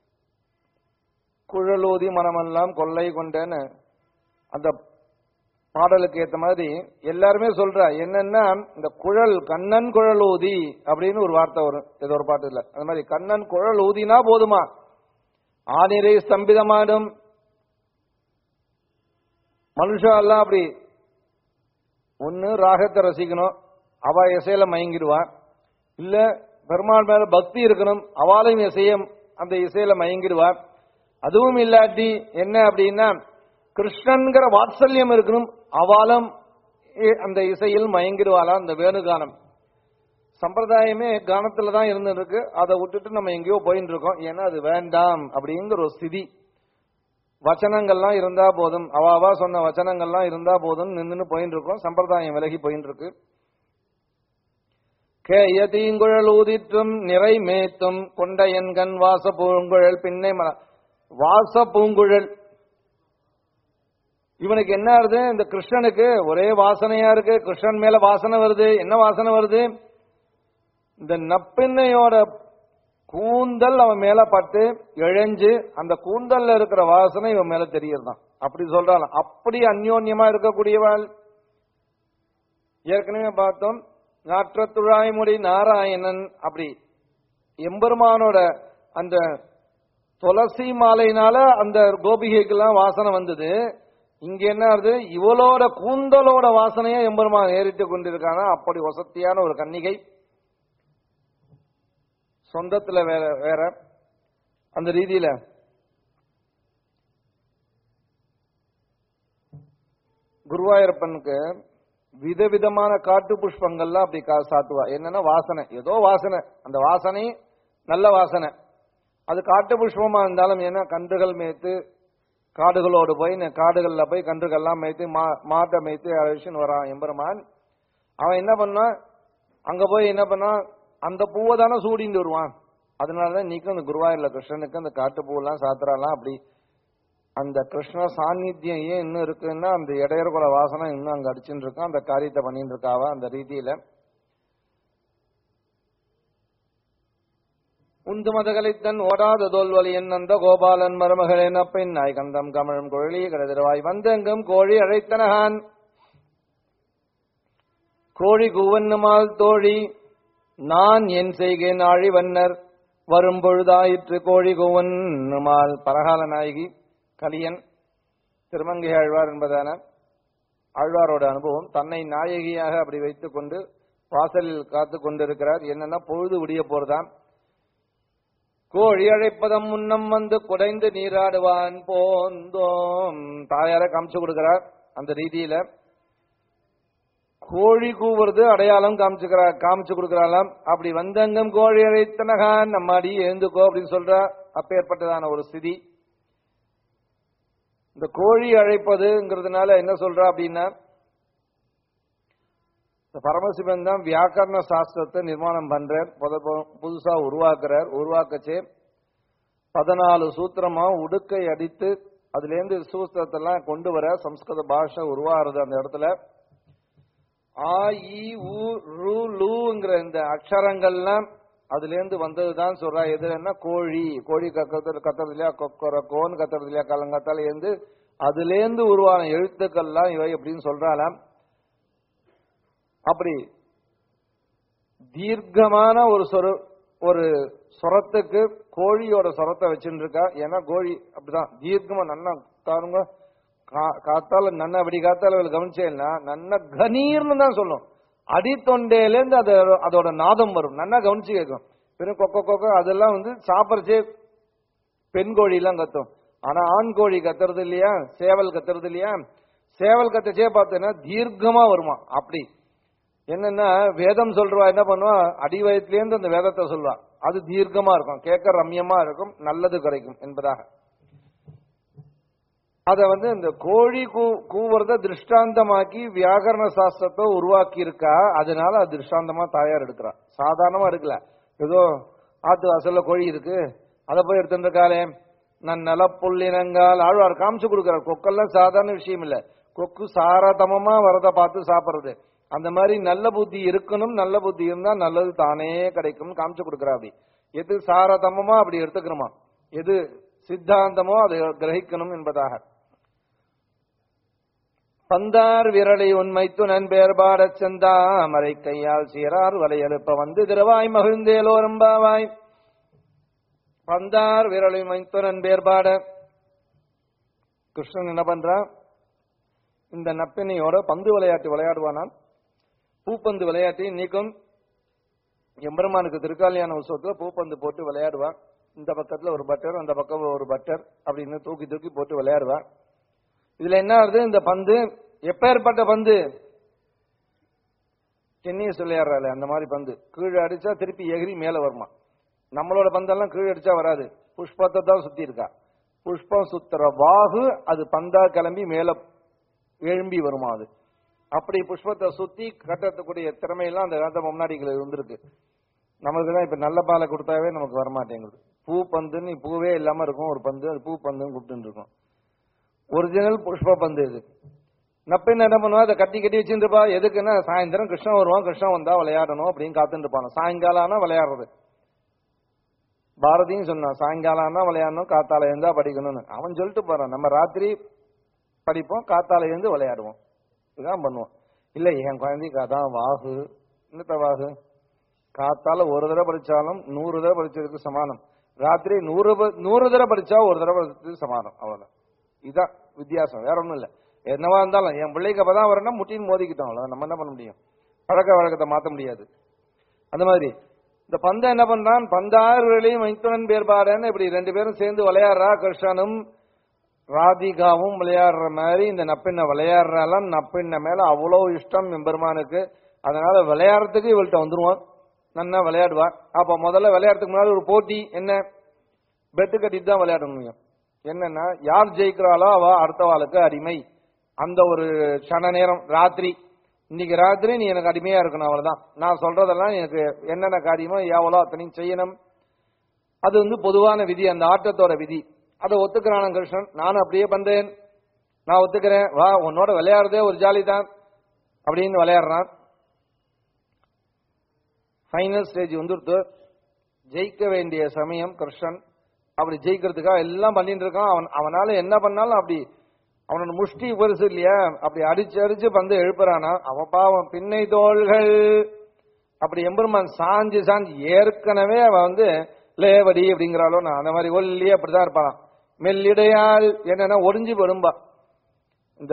குழலூதி மனமெல்லாம் கொள்ளை கொண்டேன்னு அந்த பாடலுக்கு ஏத்த மாதிரி எல்லாருமே சொல்றா என்னன்னா இந்த குழல் கண்ணன் குழல் ஊதி அப்படின்னு ஒரு வார்த்தை வரும் ஏதோ ஒரு பாட்டு இல்ல அந்த மாதிரி கண்ணன் குழல் ஊதினா போதுமா ஆனிரை ஸ்தம்பிதமாடும் மனுஷா எல்லாம் அப்படி ஒன்னு ராகத்தை ரசிக்கணும் அவ இசையில மயங்கிடுவா இல்ல பெருமாள் மேல பக்தி இருக்கணும் அவளையும் இசைய அந்த இசையில மயங்கிடுவா அதுவும் இல்லாட்டி என்ன அப்படின்னா கிருஷ்ணன்கிற வாத்சல்யம் இருக்கணும் அவளும் இ- அந்த இசையில் மயங்கிடுவாளா அந்த வேணுகானம் சம்பிரதாயமே கானத்துல தான் இருந்துருக்கு அதை விட்டுட்டு நம்ம எங்கேயோ போயின்னு இருக்கோம் ஏன்னா அது வேண்டாம் அப்படிங்கிற ஒரு ஸ்திதி வச்சனங்கள்லாம் இருந்தா போதும் அவாவா சொன்ன வச்சனங்கள்லாம் இருந்தா போதும் நின்னு போயின்னு இருக்கோம் சம்பிரதாயம் விலகி போயின்னு இருக்கு கேய தீங்குழல் ஊதிற்றும் நிறை மேத்தும் கொண்ட என்கண் வாச பூங்குழல் பின்னை மல வாச பூங்குழல் இவனுக்கு என்ன வருது இந்த கிருஷ்ணனுக்கு ஒரே வாசனையா இருக்கு கிருஷ்ணன் மேல வாசனை வருது என்ன வாசனை வருது இந்த நப்பின்னையோட கூந்தல் அவன் மேல பட்டு இழைஞ்சு அந்த கூந்தல்ல இருக்கிற வாசனை இவன் மேல தெரியறதான் அப்படி சொல்றான் அப்படி அந்யோன்யமா இருக்கக்கூடியவள் ஏற்கனவே பார்த்தோம் நாற்றத்துழாய்முடி நாராயணன் அப்படி எம்பெருமானோட அந்த துளசி மாலையினால அந்த கோபிகைக்கெல்லாம் வாசனை வந்தது இங்க என்ன ஆகுது இவளோட கூந்தலோட வாசனையை எம்பெருமான் ஏறிட்டு கொண்டிருக்காங்க அப்படி வசத்தியான ஒரு கன்னிகை சொந்தத்துல வேற வேற அந்த ரீதியில குருவாயூரப்பனுக்கு விதவிதமான காட்டு புஷ்பங்கள்லாம் அப்படி கா- சாத்துவா என்னன்னா வாசனை ஏதோ வாசனை அந்த வாசனை நல்ல வாசனை அது காட்டு புஷ்பமா இருந்தாலும் ஏன்னா கன்றுகள் மேய்த்து காடுகளோடு போய் ந- காடுகள்ல போய் கன்றுகள்லாம் மேய்த்து மா- மாட்டை மேய்த்து அழிச்சுன்னு வரான் எம்பெருமான் அவன் என்ன பண்ணான் அங்க போய் என்ன பண்ணான் அந்த பூவை தானே சூடிட்டு வருவான் அதனாலதான் இன்னைக்கும் அந்த குருவாயூர்ல கிருஷ்ணனுக்கு அந்த காட்டு பூவெல்லாம் சாத்துறாலாம் அப்படி அந்த கிருஷ்ண சாநித்தியம் ஏன் இன்னும் இருக்குன்னா அந்த இடையர்குல வாசனை இன்னும் அங்க அடிச்சுட்டு இருக்கான் அந்த காரியத்தை பண்ணிட்டு இருக்காவா அந்த ரீதியில உந்து மதகலைத்தன் ஓடாத தோல்வலி அந்த கோபாலன் மருமகள் என பெண் நாய் கந்தம் கமழும் குழலி கடதிரவாய் வந்தெங்கும் கோழி அழைத்தனகான் கோழி கூவன்னுமால் தோழி நான் என் செய்கேன் ஆழிவன்னர் வரும் பொழுதாயிற்று கோழி கூவன்னுமால் பரகால நாயகி கலியன் திருமங்கை ஆழ்வார் என்பதான ஆழ்வாரோட அனுபவம் தன்னை நாயகியாக அப்படி வைத்துக் கொண்டு வாசலில் காத்து கொண்டிருக்கிறார் என்னன்னா பொழுது விடிய போறதாம் கோழி அழைப்பதம் முன்னம் வந்து குடைந்து நீராடுவான் போந்தோம் தாயார காமிச்சு கொடுக்கிறார் அந்த ரீதியில கோழி கூவுறது அடையாளம் காமிச்சுக்கிறார் காமிச்சு கொடுக்கிறாளாம் அப்படி வந்தங்கம் கோழி அழைத்தனகான் நம்ம அடி எழுந்துக்கோ அப்படின்னு சொல்ற அப்பேற்பட்டதான ஒரு ஸ்திதி இந்த கோழி அழைப்பதுங்கிறதுனால என்ன சொல்றா அப்படின்னா இந்த பரமசிவன் தான் வியாக்கரண சாஸ்திரத்தை நிர்மாணம் பண்றார் புத- புதுசா உருவாக்குறார் உருவாக்கச்சே பதினாலு சூத்திரமா உடுக்கை அடித்து அதுல இருந்து சூத்திரத்தெல்லாம் கொண்டு வர சம்ஸ்கிருத பாஷை உருவாகிறது அந்த இடத்துல ஆ இ உ ரு லுங்கிற இந்த அக்ஷரங்கள்லாம் அதுல இருந்து வந்ததுதான் சொல்றா எதுன்னா கோழி கோழி கத்துறது கத்துறது இல்லையா கொக்கர கோன்னு கத்துறது இல்லையா காலங்காத்தால இருந்து அதுல இருந்து உருவான எழுத்துக்கள்லாம் இவை அப்படின்னு சொல்றாளாம் அப்படி தீர்க்கமான ஒரு சொரு ஒரு சொரத்துக்கு கோழியோட சொரத்தை வச்சுட்டு இருக்கா ஏன்னா கோழி அப்படிதான் தீர்க்கமா நன்னா பாருங்க கா- காத்தால நன்னா அப்படி காத்தால இவளை கவனிச்சேன்னா நன்னா கணீர்னு தான் சொல்லும் அடித்தொண்டையிலேருந்து அது அதோட நாதம் வரும் நன்னா கவனிச்சு கேட்கும் வெறும் கொக்க கொக்க அதெல்லாம் வந்து சாப்பிட்றச்சே பெண் கோழி எல்லாம் கத்தும் ஆனா ஆண் கோழி கத்துறது இல்லையா சேவல் கத்துறது இல்லையா சேவல் கத்தச்சே பார்த்தேன்னா தீர்க்கமா வருமா அப்படி என்னன்னா வேதம் சொல்றவா என்ன பண்ணுவா அடி வயத்திலேருந்து அந்த வேதத்தை சொல்வா அது தீர்க்கமா இருக்கும் கேட்க ரம்யமா இருக்கும் நல்லது கிடைக்கும் என்பதாக அத வந்து இந்த கோழி கூ கூவுறத திருஷ்டாந்தமாக்கி வியாகரண சாஸ்திரத்தை உருவாக்கி இருக்கா அதனால அது திருஷ்டாந்தமா தாயார் எடுக்கிறா சாதாரணமா எடுக்கல ஏதோ ஆத்து வாசல்ல கோழி இருக்கு அதை போய் எடுத்துட்டு இருக்காளே நான் நிலப்புள்ளினங்கால் ஆழ்வார் காமிச்சு கொடுக்குறார் கொக்கெல்லாம் சாதாரண விஷயம் இல்ல கொக்கு சாரதமமா வரத பார்த்து சாப்பிடுறது அந்த மாதிரி நல்ல புத்தி இருக்கணும் நல்ல புத்தி இருந்தா நல்லது தானே கிடைக்கும் காமிச்சு கொடுக்குறா அப்படி எது சாரதமமா அப்படி எடுத்துக்கணுமா எது சித்தாந்தமோ அதை கிரகிக்கணும் என்பதாக பந்தார் விரலை உண்மைத்து நண்பேர்பாடச் செந்தாமரை கையால் சீரார் வலையெழுப்ப வந்து திருவாய் மகிழ்ந்தேலோரம்பாவாய் பந்தார் விரலை உண்மைத்து நண்பேர்பாட கிருஷ்ணன் என்ன பண்றான் இந்த நப்பினையோட பந்து விளையாட்டு விளையாடுவானாம் பூப்பந்து விளையாட்டு இன்னைக்கும் எம்பெருமானுக்கு திருக்காலியான உற்சவத்துல பூப்பந்து போட்டு விளையாடுவான் இந்த பக்கத்துல ஒரு பட்டர் அந்த பக்கம் ஒரு பட்டர் அப்படின்னு தூக்கி தூக்கி போட்டு விளையாடுவான் இதுல என்ன ஆகுது இந்த பந்து எப்பேற்பட்ட பந்து டென்னிஸ் விளையாடுறாள் அந்த மாதிரி பந்து கீழே அடிச்சா திருப்பி எகிரி மேல வருமா நம்மளோட பந்தெல்லாம் கீழே அடிச்சா வராது புஷ்பத்தை தான் சுத்தி இருக்கா புஷ்பம் சுத்துற வாகு அது பந்தா கிளம்பி மேல எழும்பி வருமா அது அப்படி புஷ்பத்தை சுத்தி கட்டக்கூடிய திறமையெல்லாம் அந்த காலத்து முன்னாடிகள் இருந்திருக்கு நமக்கு தான் இப்ப நல்ல பாலை கொடுத்தாவே நமக்கு வரமாட்டேங்குது பூ பந்துன்னு பூவே இல்லாம இருக்கும் ஒரு பந்து அது பூ பந்துன்னு கூப்பிட்டு இருக்கும் ஒரிஜினல் புஷ்ப பந்து இது நப்பின் என்ன பண்ணுவா அதை கட்டி கட்டி வச்சுருப்பா எதுக்குன்னா சாயந்தரம் கிருஷ்ணன் வருவான் கிருஷ்ணன் வந்தா விளையாடணும் அப்படின்னு காத்துட்டு இருப்பான் சாயங்காலம் ஆனா விளையாடுறது பாரதியும் சொன்னான் சாயங்காலம் ஆனா விளையாடணும் காத்தால இருந்தா படிக்கணும்னு அவன் சொல்லிட்டு போறான் நம்ம ராத்திரி படிப்போம் காத்தால இருந்து விளையாடுவோம் இதுதான் பண்ணுவோம் இல்ல என் குழந்தைக்கு அதான் வாகு என்னத்த வாகு காத்தால ஒரு தடவை படிச்சாலும் நூறு தடவை படிச்சதுக்கு சமானம் ராத்திரி நூறு ப- நூறு தடவை படிச்சா ஒரு தடவை படிச்சதுக்கு சமானம் அவ்வளவுதான் இதான் வித்தியாசம் வேற ஒண்ணும் இல்ல என்னவா இருந்தாலும் என் பிள்ளைக்கு அப்பதான் வரணும் முட்டின்னு மோதிக்கிட்டோம் அவ்வளவுதான் நம்ம என்ன பண்ண முடியும் பழக்க வழக்கத்தை மாத்த முடியாது அந்த மாதிரி இந்த பந்தை என்ன பண்றான் பந்தாறுகளையும் மைத்துனன் பேர்பாடன்னு இப்படி ரெண்டு பேரும் சேர்ந்து விளையாடுறா கிருஷ்ணனும் ராதிகாவும் விளையாடுற மாதிரி இந்த நப்பின்ன விளையாடுறாலாம் நப்பின்ன மேல அவ்வளவு இஷ்டம் எம்பெருமானுக்கு அதனால விளையாடுறதுக்கு இவள்கிட்ட வந்துருவான் நன்னா விளையாடுவா அப்ப முதல்ல விளையாடுறதுக்கு முன்னாடி ஒரு போட்டி என்ன பெட்டு கட்டிட்டு தான் விளையாட முடியும் என்னன்னா யார் ஜெயிக்கிறாளோ அவ அடுத்தவாளுக்கு அடிமை அந்த ஒரு சன நேரம் ராத்திரி இன்னைக்கு ராத்திரி நீ எனக்கு அடிமையா இருக்கணும் அவ்வளவுதான் நான் சொல்றதெல்லாம் எனக்கு என்னென்ன காரியமோ எவ்வளோ அத்தனையும் செய்யணும் அது வந்து பொதுவான விதி அந்த ஆட்டத்தோட விதி அதை ஒத்துக்கிறான கிருஷ்ணன் நானும் அப்படியே பண்றேன் நான் ஒத்துக்கிறேன் வா உன்னோட விளையாடுறதே ஒரு ஜாலி தான் அப்படின்னு விளையாடுறான் ஃபைனல் ஸ்டேஜ் வந்துருத்து ஜெயிக்க வேண்டிய சமயம் கிருஷ்ணன் அப்படி ஜெயிக்கிறதுக்காக எல்லாம் பண்ணிட்டு இருக்கான் அவன் அவனால என்ன பண்ணாலும் அப்படி அவனோட முஷ்டி பெருசு இல்லையா அப்படி அடிச்சு அடிச்சு பந்து எழுப்புறானா அவன் பாவம் பின்னை தோள்கள் அப்படி எம்பெருமான் சாஞ்சு சாஞ்சு ஏற்கனவே அவன் வந்து லேவடி அப்படிங்கிறாளோ நான் அந்த மாதிரி ஒல்லியே அப்படிதான் இருப்பான் மெல்லிடையால் என்னன்னா ஒடிஞ்சு வரும்பா இந்த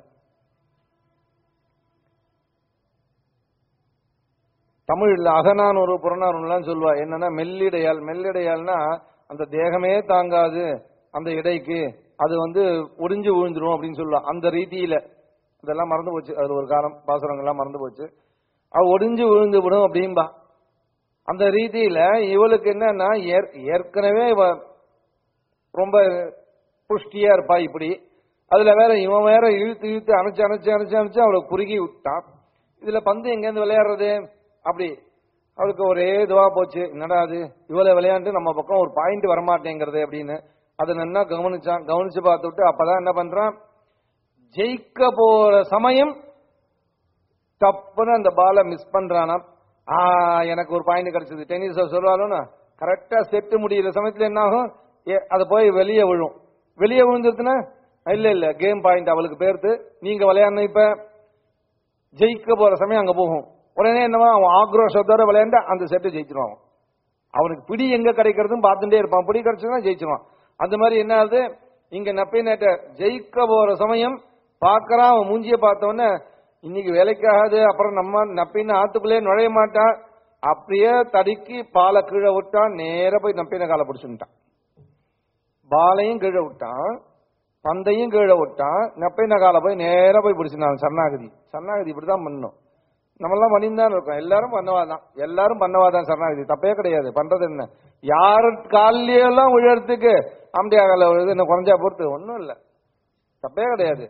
தமிழ்ல அகநானூறு புறநானூறுலாம் சொல்லுவா என்னன்னா மெல்லிடையால் மெல்லிடையால்னா அந்த தேகமே தாங்காது அந்த இடைக்கு அது வந்து ஒடிஞ்சு விழுந்துரும் அப்படின்னு சொல்லுவா அந்த ரீதியில இதெல்லாம் மறந்து போச்சு அது ஒரு காலம் பாசுரங்கள்லாம் மறந்து போச்சு அது ஒடிஞ்சு விழுந்து விடும் அப்படின்பா அந்த ரீதியில இவளுக்கு என்னன்னா ஏற்- ஏற்கனவே இவ ரொம்ப புஷ்டியா இருப்பா இப்படி அதுல வேற இவன் வேற இழுத்து இழுத்து அணைச்சு அணைச்சு அணைச்சு அணைச்சு அவளை குறுகி விட்டான் இதுல பந்து எங்கேருந்து விளையாடுறது அப்படி அவருக்கு ஒரே இதுவா போச்சு என்னடா அது இவ்வளவு விளையாண்டு நம்ம பக்கம் ஒரு பாயிண்ட் வரமாட்டேங்கிறது அப்படின்னு அதை நல்லா கவனிச்சான் கவனிச்சு பார்த்துட்டு அப்பதான் என்ன பண்றான் ஜெயிக்க போற சமயம் தப்புன்னு அந்த பாலை மிஸ் பண்றானா ஆ எனக்கு ஒரு பாயிண்ட் கிடைச்சது டென்னிஸ் சொல்லுவாலும் கரெக்டா செட்டு முடியிற சமயத்துல என்ன ஆகும் ஏ, அது போய் வெளியே விழும் வெளியே விழுந்துருச்சுன்னா இல்ல இல்ல கேம் பாயிண்ட் அவளுக்கு பேர்த்து நீங்க விளையாடணும் இப்ப ஜெயிக்க போற சமயம் அங்க போகும் உடனே என்னவா அவன் ஆக்ரோஷத்தோட விளையாண்டு அந்த செட்டை ஜெயிச்சிருவான் அவன். அவனுக்கு பிடி எங்க கிடைக்கிறதுன்னு பார்த்துட்டே இருப்பான் பிடி கிடைச்சதுன்னா ஜெயிச்சிருவான் அந்த மாதிரி என்ன ஆகுது இங்க நப்பை நேட்ட ஜெயிக்க போற சமயம் பார்க்கறான் அவன் மூஞ்சிய பார்த்த உடனே இன்னைக்கு வேலைக்காகாது அப்புறம் நம்ம நப்பின்னு ஆத்துக்குள்ளே நுழைய மாட்டான் அப்படியே தடுக்கி பாலை கீழே விட்டான் நேரா போய் நப்பின காலை பிடிச்சுட்டான் பாலையும் கீழே விட்டான் பந்தையும் கீழே விட்டான் நப்பின காலை போய் நேரா போய் பிடிச்சிருந்தான் சரணாகதி சரணாகதி இப்படிதான் பண்ணணும் நம்மெல்லாம் பண்ணிதான் இருக்கோம் எல்லாரும் பண்ணவாதான் எல்லாரும் பண்ணவாதான் சரணாகதி தப்பே கிடையாது பண்றது என்ன யாரு காலியெல்லாம் உயரத்துக்கு அம்டியா கால என்ன குறைஞ்சா பொறுத்து ஒன்றும் இல்லை தப்பே கிடையாது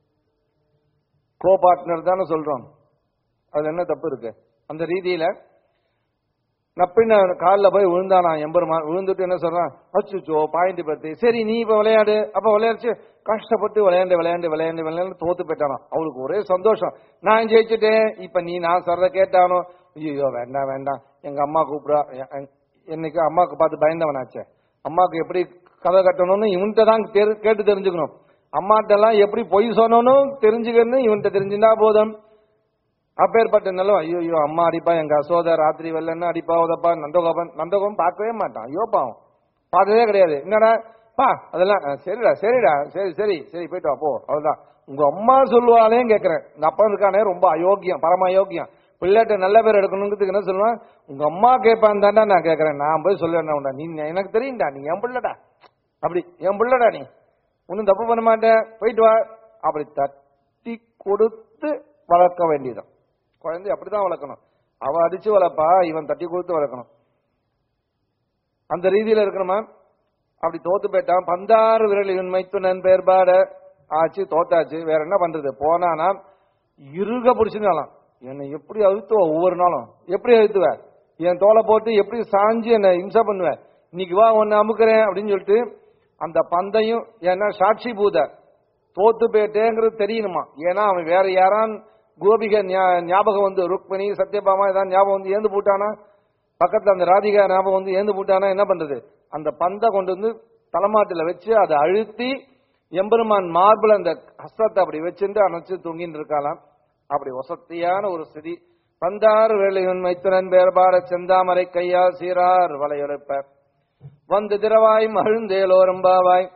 கோ பார்ட்னர் தானே சொல்றோம் அதுல என்ன தப்பு இருக்கு அந்த ரீதியில நப்பின்ன காலில் போய் விழுந்தானா எம்பெருமான் விழுந்துட்டு என்ன சொல்றான் அச்சுச்சோ பாயிண்ட் பத்தி சரி நீ இப்ப விளையாடு அப்ப விளையாடுச்சு கஷ்டப்பட்டு விளையாண்டு விளையாண்டு விளையாண்டு விளையாண்டு தோத்து போயிட்டானா அவளுக்கு ஒரே சந்தோஷம் நான் ஜெயிச்சுட்டேன் இப்ப நீ நான் சொல்றத கேட்டானோ ஐயோ வேண்டாம் வேண்டாம் எங்க அம்மா கூப்பிடா எ- எ- என்னைக்கு அம்மாவுக்கு பார்த்து பயந்தவனாச்சே அம்மாவுக்கு எப்படி கதை கட்டணும்னு இவன்கிட்ட தான் தெரு- கேட்டு தெரிஞ்சுக்கணும் அம்மாட்ட எல்லாம் எப்படி பொய் சொன்னணும் தெரிஞ்சுக்கணும் இவன்கிட்ட தெரிஞ்சுட்டா போதும் அப்பேற்பட்ட நிலம் ஐயோ ஐயோ அம்மா அடிப்பா எங்க அசோதா ராத்திரி வெள்ளன்னு அடிப்பா உதப்பா நந்தகோபன் நந்தகோபன் பார்க்கவே மாட்டான் ஐயோ பாவம் பார்த்ததே கிடையாது என்னடா பா அதெல்லாம் அஹ், சரிடா சரிடா சரி சரி சரி போயிட்டு வா போ அவ்வளவுதான் உங்க அம்மா சொல்லுவாளேன்னு கேக்குறேன் இந்த அப்பா இருக்கானே ரொம்ப அயோக்கியம் பரம அயோக்கியம் பிள்ளைகிட்ட நல்ல பேர் எடுக்கணுங்கிறதுக்கு என்ன சொல்லுவான் உங்க அம்மா கேட்பான் தாண்டா நான் கேட்கறேன் நான் போய் சொல்லுவேன் நீ எனக்கு தெரியும்டா நீ என் பிள்ளைடா அப்படி என் பிள்ளைடா நீ ஒன்னும் தப்பு பண்ண மாட்டேன் போயிட்டு வா அப்படி தட்டி கொடுத்து வளர்க்க வேண்டியதுதான் குழந்தை அப்படிதான் வளர்க்கணும் அவ அடிச்சு வளர்ப்பா இவன் தட்டி கொடுத்து வளர்க்கணும் அந்த ரீதியில இருக்கணுமா அப்படி தோத்து போயிட்டான் பந்தாறு விரல் இவன் மைத்துனன் பேர்பாட ஆச்சு தோத்தாச்சு வேற என்ன பண்றது போனானா இருக பிடிச்சிருந்தாலாம் என்னை எப்படி அழுத்துவ ஒவ்வொரு நாளும் எப்படி அழுத்துவ என் தோலை போட்டு எப்படி சாஞ்சு என்னை இம்சா பண்ணுவ இன்னைக்கு வா உன்னை அமுக்குறேன் அப்படின்னு சொல்லிட்டு அந்த பந்தையும் ஏன்னா சாட்சி பூத தோத்து போயிட்டேங்கிறது தெரியணுமா ஏன்னா அவன் வேற யாரான் கோபிக ஞா- ஞாபகம் வந்து ருக்மிணி சத்யபாமா ஏதாவது ஞாபகம் வந்து ஏந்து போட்டானா பக்கத்துல அந்த ராதிகா ஞாபகம் வந்து ஏந்து போட்டானா என்ன பண்றது அந்த பந்தை கொண்டு வந்து தலைமாட்டுல வச்சு அதை அழுத்தி எம்பெருமான் மார்பிள் அந்த ஹஸ்தத்தை அப்படி வச்சுட்டு அணைச்சு தூங்கின்னு இருக்கலாம் அப்படி வசத்தியான ஒரு ஸ்திதி பந்தார் வேலையுன் மைத்துனன் பேர்பார செந்தாமரை கையால் சீரார் வலையொலிப்ப வந்து திரவாய் மகிழ்ந்தேலோரம்பாவாய்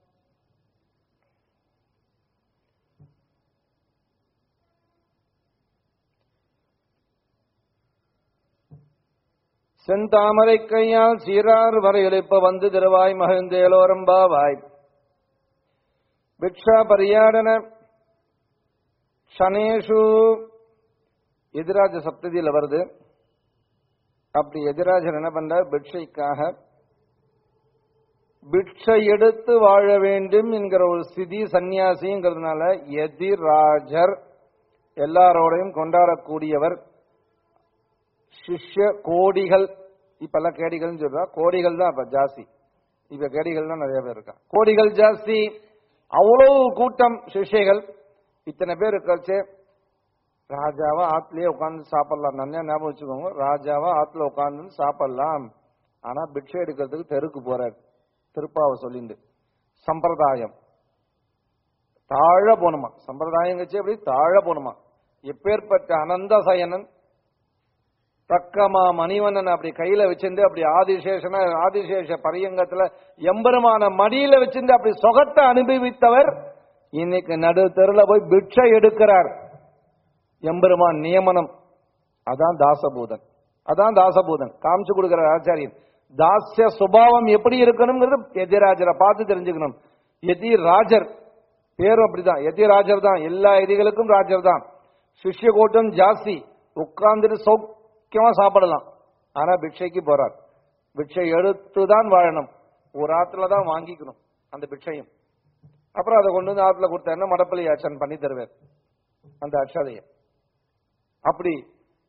செந்தாமரை கையால் சீரார் வரையொலிப்ப வந்து திருவாய் மகிழ்ந்தேலோரம்பாவாய் பிக்ஷா பரியாடன ஷனேஷு எதிராஜ சப்ததியில வருது அப்படி எதிராஜர் என்ன பண்றார் பிக்ஷைக்காக பிக்ஷை எடுத்து வாழ வேண்டும் என்கிற ஒரு ஸ்திதி சந்நியாசிங்கிறதுனால எதிராஜர் எல்லாரோடையும் கொண்டாடக்கூடியவர் சிஷ்ய கோடிகள் இப்பெல்லாம் கேடிகள் சொல்றா கோடிகள் தான் இப்ப ஜாஸ்தி இப்ப கேடிகள் தான் நிறைய பேர் இருக்கா கோடிகள் ஜாஸ்தி அவ்வளவு கூட்டம் சிஷ்யைகள் இத்தனை பேர் இருக்கச்சு ராஜாவா ஆத்துலயே உட்கார்ந்து சாப்பிடலாம் நல்லா ஞாபகம் வச்சுக்கோங்க ராஜாவா ஆத்துல உட்கார்ந்து சாப்பிடலாம் ஆனா பிக்ஷை எடுக்கிறதுக்கு தெருக்கு போறார் திருப்பாவை சொல்லிண்டு சம்பிரதாயம் தாழ போணுமா சம்பிரதாயம் கட்சி அப்படி தாழ போணுமா எப்பேற்பட்ட அனந்த சயனன் தக்கமா மணிவண்ணன் அப்படி கையில வச்சிருந்து அப்படி ஆதிசேஷன ஆதிசேஷ பரியங்கத்துல எம்பெருமான மடியில வச்சிருந்து அப்படி சொகத்தை அனுபவித்தவர் இன்னைக்கு நடு தெருல போய் பிட்சை எடுக்கிறார் எம்பெருமான் நியமனம் அதான் தாசபூதன் அதான் தாசபூதன் காமிச்சு கொடுக்கிற ஆச்சாரியன் தாஸ்ய சுபாவம் எப்படி இருக்கணுங்கிறது எதிராஜரை பார்த்து தெரிஞ்சுக்கணும் எதி ராஜர் பேரும் அப்படிதான் எதி ராஜர் தான் எல்லா எதிகளுக்கும் ராஜர் தான் சிஷ்ய கூட்டம் ஜாஸ்தி உட்கார்ந்துட்டு சௌக்கியமா சாப்பிடலாம் ஆனா பிக்ஷைக்கு போறார் பிக்ஷை எடுத்து தான் வாழணும் ஒரு ஆத்துல தான் வாங்கிக்கணும் அந்த பிக்ஷையும் அப்புறம் அதை கொண்டு வந்து ஆத்துல கொடுத்தா மடப்பள்ளி ஆச்சன் பண்ணி தருவார் அந்த அக்ஷதையை அப்படி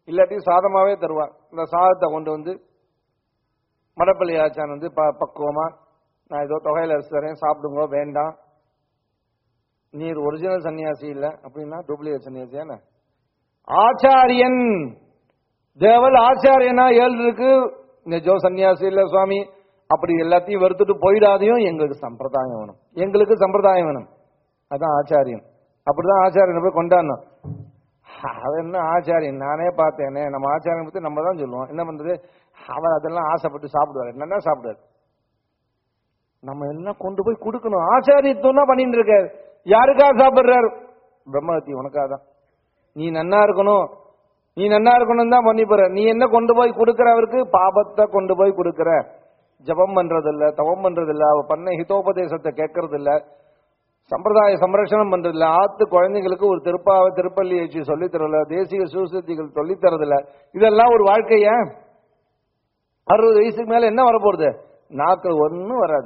இல்லாட்டி சாதமாவே தருவா இந்த சாதத்தை கொண்டு வந்து மடப்பள்ளி ஆச்சான் வந்து ப- பக்குவமா நான் ஏதோ தொகையில அரிசி தரேன் சாப்பிடுங்க வேண்டாம் நீர் ஒரிஜினல் சன்னியாசி இல்ல அப்படின்னா டூப்ளிகேட் சன்னியாசியான ஆச்சாரியன் தேவல் ஆச்சாரியனா ஏழு இருக்கு நிஜோ சன்னியாசி இல்ல சுவாமி அப்படி எல்லாத்தையும் வெறுத்துட்டு போயிடாதையும் எங்களுக்கு சம்பிரதாயம் வேணும் எங்களுக்கு சம்பிரதாயம் வேணும் அதான் ஆச்சாரியன் அப்படிதான் ஆச்சாரியனை போய் கொண்டாடணும் அது என்ன ஆச்சாரியன் நானே பார்த்தேனே நம்ம ஆச்சாரியனை பத்தி நம்ம தான் சொல்லுவோம் என்ன பண்றது அவர் அதெல்லாம் ஆசைப்பட்டு சாப்பிடுவாரு என்னன்னா சாப்பிடுவாரு நம்ம எல்லாம் கொண்டு போய் கொடுக்கணும் ஆச்சாரியத்துவம் தான் பண்ணிட்டு இருக்காரு யாருக்காக சாப்பிடுறாரு பிரம்மஹத்தி உனக்காக தான் நீ நன்னா இருக்கணும் நீ நன்னா இருக்கணும் தான் பண்ணி போற நீ என்ன கொண்டு போய் கொடுக்கற அவருக்கு பாபத்தை கொண்டு போய் கொடுக்கற ஜபம் பண்றது இல்ல தவம் பண்றது இல்ல அவ பண்ண ஹிதோபதேசத்தை கேட்கறது இல்ல சம்பிரதாய சம்ரட்சணம் பண்றது இல்ல ஆத்து குழந்தைங்களுக்கு ஒரு திருப்பாவை திருப்பள்ளி வச்சு சொல்லி தரல தேசிய சுசக்திகள் சொல்லி தரதில்ல இதெல்லாம் ஒரு வாழ்க்கைய அறுபது வயசுக்கு மேல என்ன வரப்போறது நாட்கள் ஒன்னும் வராது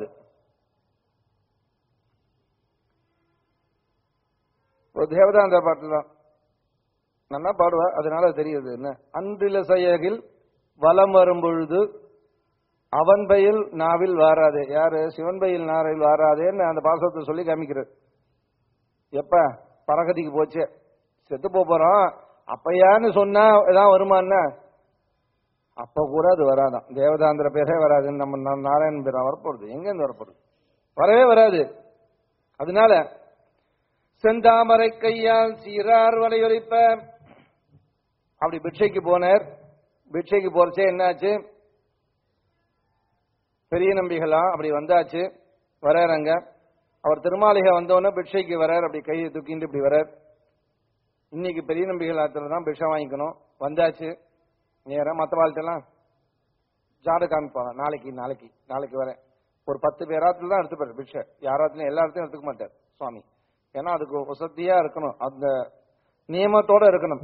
ஒரு தேவதாந்த பாட்டு தான் நல்லா பாடுவா அதனால தெரியுது என்ன அன்றில செயகில் வலம் வரும் பொழுது அவன் பயில் நாவில் வாராதே யாரு சிவன் பயில் நாவில் வாராதேன்னு அந்த பாசத்தை சொல்லி காமிக்கிறார் எப்ப பரகதிக்கு போச்சு செத்து போப் போறோம் அப்பயான்னு சொன்னா ஏதாவது வருமான்னா அப்ப கூட அது வராதான் தேவதாந்திர பேரே வராதுன்னு நம்ம நா- நாராயணன் பேரா வரப்போறது எங்க இருந்து வரப்போறது வரவே வராது அதனால செந்தாமரை கையால் சீரார் வலையொலிப்ப அப்படி பிட்சைக்கு போனார் பிட்சைக்கு போறச்சே என்னாச்சு பெரிய நம்பிகளா அப்படி வந்தாச்சு வராருங்க அவர் திருமாளிகை வந்தோடனே பிட்சைக்கு வரார் அப்படி கையை தூக்கிட்டு இப்படி வரார் இன்னைக்கு பெரிய நம்பிகள் ஆத்துல தான் பிட்சை வாங்கிக்கணும் வந்தாச்சு நேரா மற்ற வாழ்க்கெல்லாம் ஜாடு காமிப்பாங்க நாளைக்கு நாளைக்கு நாளைக்கு வரேன் ஒரு பத்து பேராத்துல தான் எடுத்துப்பாரு பிட்சை யாராத்துலயும் எல்லா இடத்துலயும் எடுத்துக்க மாட்டார் சுவாமி ஏன்னா அதுக்கு வசதியா இருக்கணும் அந்த நியமத்தோட இருக்கணும்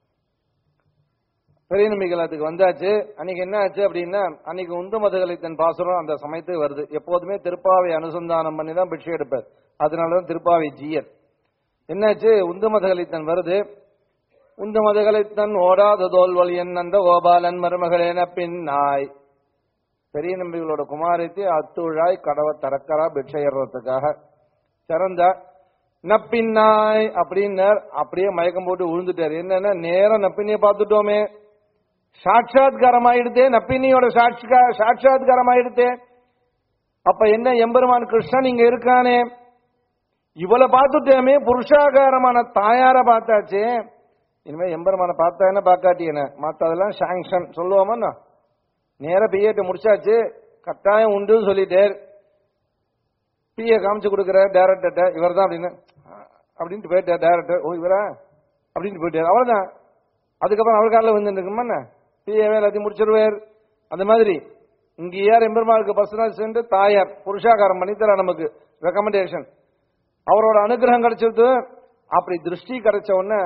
பெரிய நம்பிகள் அதுக்கு வந்தாச்சு அன்னைக்கு என்ன ஆச்சு அப்படின்னா அன்னைக்கு உந்து மதுகலைத்தன் பாசுரம் அந்த சமயத்துக்கு வருது எப்போதுமே திருப்பாவை அனுசந்தானம் பண்ணி தான் பிட்சை எடுப்பார் அதனாலதான் திருப்பாவை ஜீயர் என்னாச்சு உந்து மதுகலைத்தன் வருது உந்து மதுகலைத்தன் ஓடாத தோல்வல் என் அந்த கோபாலன் மருமகளேன பின்னாய் பெரிய நம்பிகளோட குமாரத்தை அத்துழாய் கடவை தரக்கரா பிட்சை ஏறுறதுக்காக திறந்த நப்பின்னாய் அப்படின்னார் அப்படியே மயக்கம் போட்டு விழுந்துட்டார் என்னன்னா நேரம் நப்பினிய பார்த்துட்டோமே சாட்சாத்காரம் ஆயிடுதே நப்பினியோட சாட்சிகா சாட்சாத்காரம் ஆயிடுதே அப்ப என்ன எம்பெருமான் கிருஷ்ணன் இங்க இருக்கானே இவளை பார்த்துட்டோமே புருஷாகாரமான தாயார பார்த்தாச்சே இனிமே எம்பெருமான பார்த்தா என்ன பார்க்காட்டி என்ன மத்ததெல்லாம் சாங்ஷன் சொல்லுவோமா நேர பிஏட்ட முடிச்சாச்சு கட்டாயம் உண்டுன்னு சொல்லிட்டார் பிஏ காமிச்சு கொடுக்குற டேரக்டர்கிட்ட இவர் தான் அப்படின்னு அப்படின்ட்டு போயிட்டார் டேரக்டர் ஓ இவரா அப்படின்ட்டு போயிட்டார் அவ்வளவுதான் அதுக்கப்புறம் அவர் காலில் வந்து இருக்குமா பிஏ எல்லாத்தையும் முடிச்சிருவார் அந்த மாதிரி இங்க யார் எம்பெருமாளுக்கு பர்சனல் சென்று தாயார் புருஷாகாரம் பண்ணித்தரா நமக்கு ரெக்கமெண்டேஷன் அவரோட அனுகிரகம் கிடைச்சது அப்படி திருஷ்டி கிடைச்ச உடனே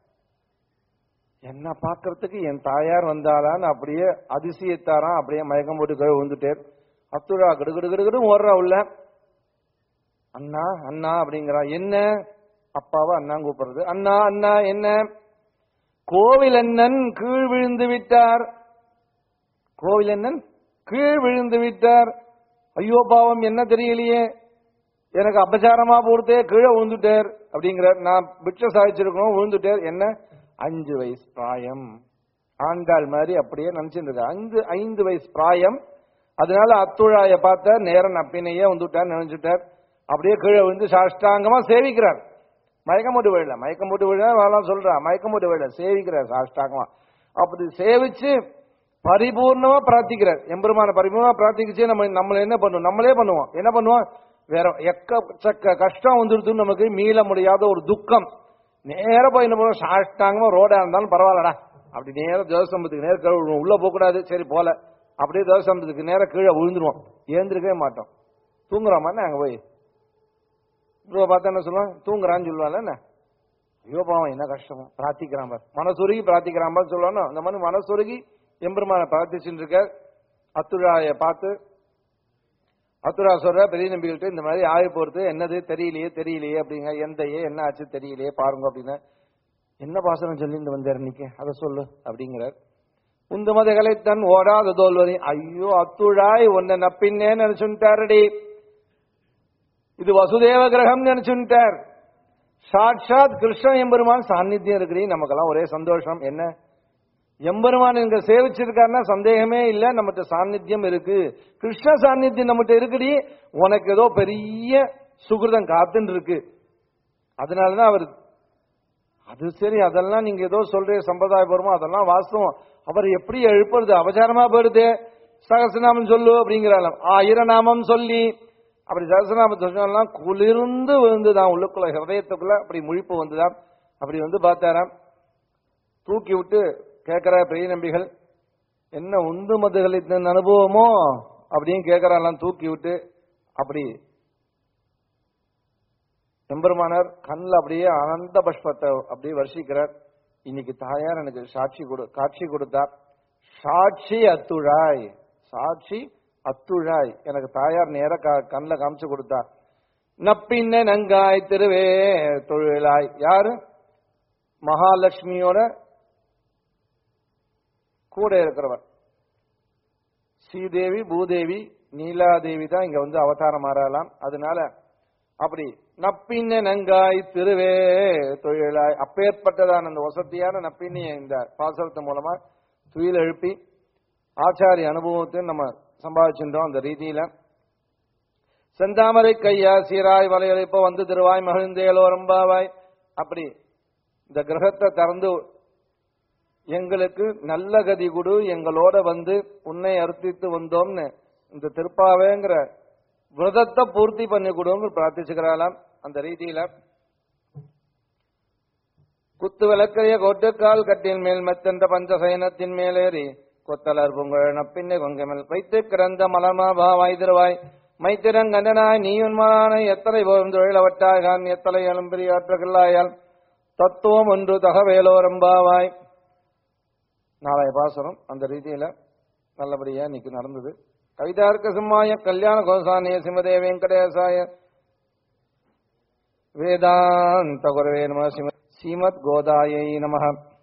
என்ன பார்க்கறதுக்கு என் தாயார் வந்தாளான்னு அப்படியே அதிசயத்தாராம் அப்படியே மயக்கம் போட்டு கழுவு வந்துட்டேர் அத்துழா கிடுகிடு கிடுகிடும் ஓடுறா உள்ள அண்ணா அண்ணா அப்படிங்கிறா என்ன அப்பாவை அண்ணா கூப்பிடுறது அண்ணா அண்ணா என்ன கோவில் அண்ணன் கீழ் விழுந்து விட்டார் கோவில் அண்ணன் கீழ் விழுந்து விட்டார் ஐயோ பாவம் என்ன தெரியலையே எனக்கு அபச்சாரமா போடுத்தே கீழே விழுந்துட்டார் அப்படிங்கிறார் நான் பிட்ச சாதிச்சிருக்கணும் விழுந்துட்டார் என்ன அஞ்சு வயசு பிராயம் ஆண்டாள் மாதிரி அப்படியே நினைச்சிட்டு இருக்கா அஞ்சு ஐந்து வயசு பிராயம் அதனால அத்துழாய பார்த்த நேரன் அப்பினையே வந்துட்டார் நினைச்சுட்டார் அப்படியே கீழே விழுந்து சாஷ்டாங்கமா சேவிக்கிறார் மயக்கம் போட்டு விழல மயக்கம் போட்டு விழ வேணாம் சொல்றா மயக்கம் போட்டு விழல சேவிக்கிறார் சாஷ்டாங்கமா அப்படி சேவிச்சு பரிபூர்ணமா பிரார்த்திக்கிறார் எம்பெருமான பரிபூர்ணமா பிரார்த்திக்கிச்சு நம்ம நம்மள என்ன பண்ணுவோம் நம்மளே பண்ணுவோம் என்ன பண்ணுவோம் வேற எக்கச்சக்க கஷ்டம் வந்துருதுன்னு நமக்கு மீள முடியாத ஒரு துக்கம் நேர போய் என்ன பண்ணுவோம் சாஷ்டாங்கமா ரோடா இருந்தாலும் பரவாயில்லடா அப்படி நேர தேவசம்பத்துக்கு நேர கழுவிடுவோம் உள்ள போக கூடாது சரி போல அப்படியே தேவசம்பத்துக்கு நேர கீழே விழுந்துருவோம் ஏந்திருக்கவே மாட்டோம் தூங்குறோமா அங்க போய் இப்போ பார்த்தா என்ன சொல்லுவான் தூங்குறான்னு சொல்லுவான்ல என்ன ஐயோ பாவம் என்ன கஷ்டமோ பிரார்த்திக்கிறான் பார் மனசுருகி பிரார்த்திக்கிறான் பார் சொல்லுவானோ அந்த மாதிரி மனசுருகி எம்பெருமான பிரார்த்திச்சுட்டு இருக்க அத்துழாய பார்த்து அத்துரா சொல்ற பெரிய நம்பிக்கிட்ட இந்த மாதிரி ஆய போறது என்னது தெரியலையே தெரியலையே அப்படிங்க எந்தையே என்ன ஆச்சு தெரியலையே பாருங்க அப்படின்னு என்ன பாசனம் சொல்லிட்டு வந்தார் இன்னைக்கு அதை சொல்லு அப்படிங்கிறார் உந்து மதகளை தன் ஓடாத தோல்வதி ஐயோ அத்துழாய் உன்னை நப்பின்னே நினைச்சுட்டாரடி இது வசுதேவ கிரகம் நினைச்சுட்டார் சாட்சாத் கிருஷ்ண எம்பெருமான் சாநித்தியம் இருக்குடி நமக்கெல்லாம் ஒரே சந்தோஷம் என்ன எம்பெருமான் இங்க சேவிச்சிருக்காருன்னா சந்தேகமே இல்ல நம்மகிட்ட சாநித்தியம் இருக்கு கிருஷ்ண சாநித்தியம் நம்மகிட்ட இருக்குடி உனக்கு ஏதோ பெரிய சுகிருதம் காத்துன்னு இருக்கு அதனாலதான் அவர் அது சரி அதெல்லாம் நீங்க ஏதோ சொல்ற சம்பிரதாயபூர்வம் அதெல்லாம் வாஸ்தவம் அவர் எப்படி எழுப்புறது அபச்சாரமா போயிடுது சகசநாமம் சொல்லு அப்படிங்கிறாராம் ஆயிரம் நாமம் சொல்லி அப்படி சகசநாமத்தை சொன்னாலாம் குளிர்ந்து விழுந்துதான் உள்ளுக்குள்ள ஹிரதயத்துக்குள்ள அப்படி முழிப்பு வந்துதான் அப்படி வந்து பார்த்தாராம் தூக்கி விட்டு கேட்கிற பெரிய நம்பிகள் என்ன உந்து மதுகளின் அனுபவமோ அப்படின்னு கேட்கறாலாம் தூக்கி விட்டு அப்படி எம்பெருமானார் கண்ணில் அப்படியே ஆனந்த பஷ்பத்தை அப்படியே வருஷிக்கிறார் இன்னைக்கு தாயார் எனக்கு சாட்சி கொடு காட்சி கொடுத்தார் சாட்சி அத்துழாய் சாட்சி அத்துழாய் எனக்கு தாயார் நேர கண்ணில் காமிச்சு கொடுத்தார் நப்பின்ன நங்காய் திருவே தொழிலாய் யாரு மகாலட்சுமியோட கூட இருக்கிறவர் ஸ்ரீதேவி பூதேவி நீலாதேவி தான் இங்க வந்து அவதாரம் மாறலாம் அதனால அப்படி நப்பின்ன நங்காய் திருவே தொழிலாய் அப்பேற்பட்டதான அந்த வசதியான நப்பின்னிய இந்த பாசனத்து மூலமா துயில் எழுப்பி ஆச்சாரிய அனுபவத்தையும் நம்ம சம்பாதிச்சுட்டோம் அந்த ரீதியில செந்தாமரை கையா சீராய் வலையழைப்ப வந்து திருவாய் மகிழ்ந்தேலோரம்பாவாய் அப்படி இந்த கிரகத்தை திறந்து எங்களுக்கு நல்ல கதி கொடு எங்களோட வந்து உன்னை அர்த்தித்து வந்தோம்னு இந்த திருப்பாவேங்கிற விரதத்தை பூர்த்தி பண்ணி கொடுங்க பிரார்த்திச்சுக்கிறாளாம் அந்த ரீதியில குத்து விளக்கைய கோட்டுக்கால் கட்டின் மேல் மெத்தென்ற பஞ்சசயனத்தின் மேலேறி கொத்தலர் பொங்கல் நப்பின்னை கொங்கமல் வைத்து கிடந்த மலமா பாவாய் திருவாய் மைத்திரங்கண்டனாய் நீயுன்மலான எத்தனை போகும் தொழிலவட்டாய்கான் எத்தனை எலும்பிரியாற்றுகில்லாயால் தத்துவம் ஒன்று தகவேலோரம்பாவாய் நாளைய பாசனம் அந்த ரீதியில நல்லபடியா இன்னைக்கு நடந்தது கவிதார்க்க சிம்மாய கல்யாண கோசானிய சிமதே வெங்கடேசாய வேதாந்த குரவே நம ஸ்ரீமத் கோதாயை நம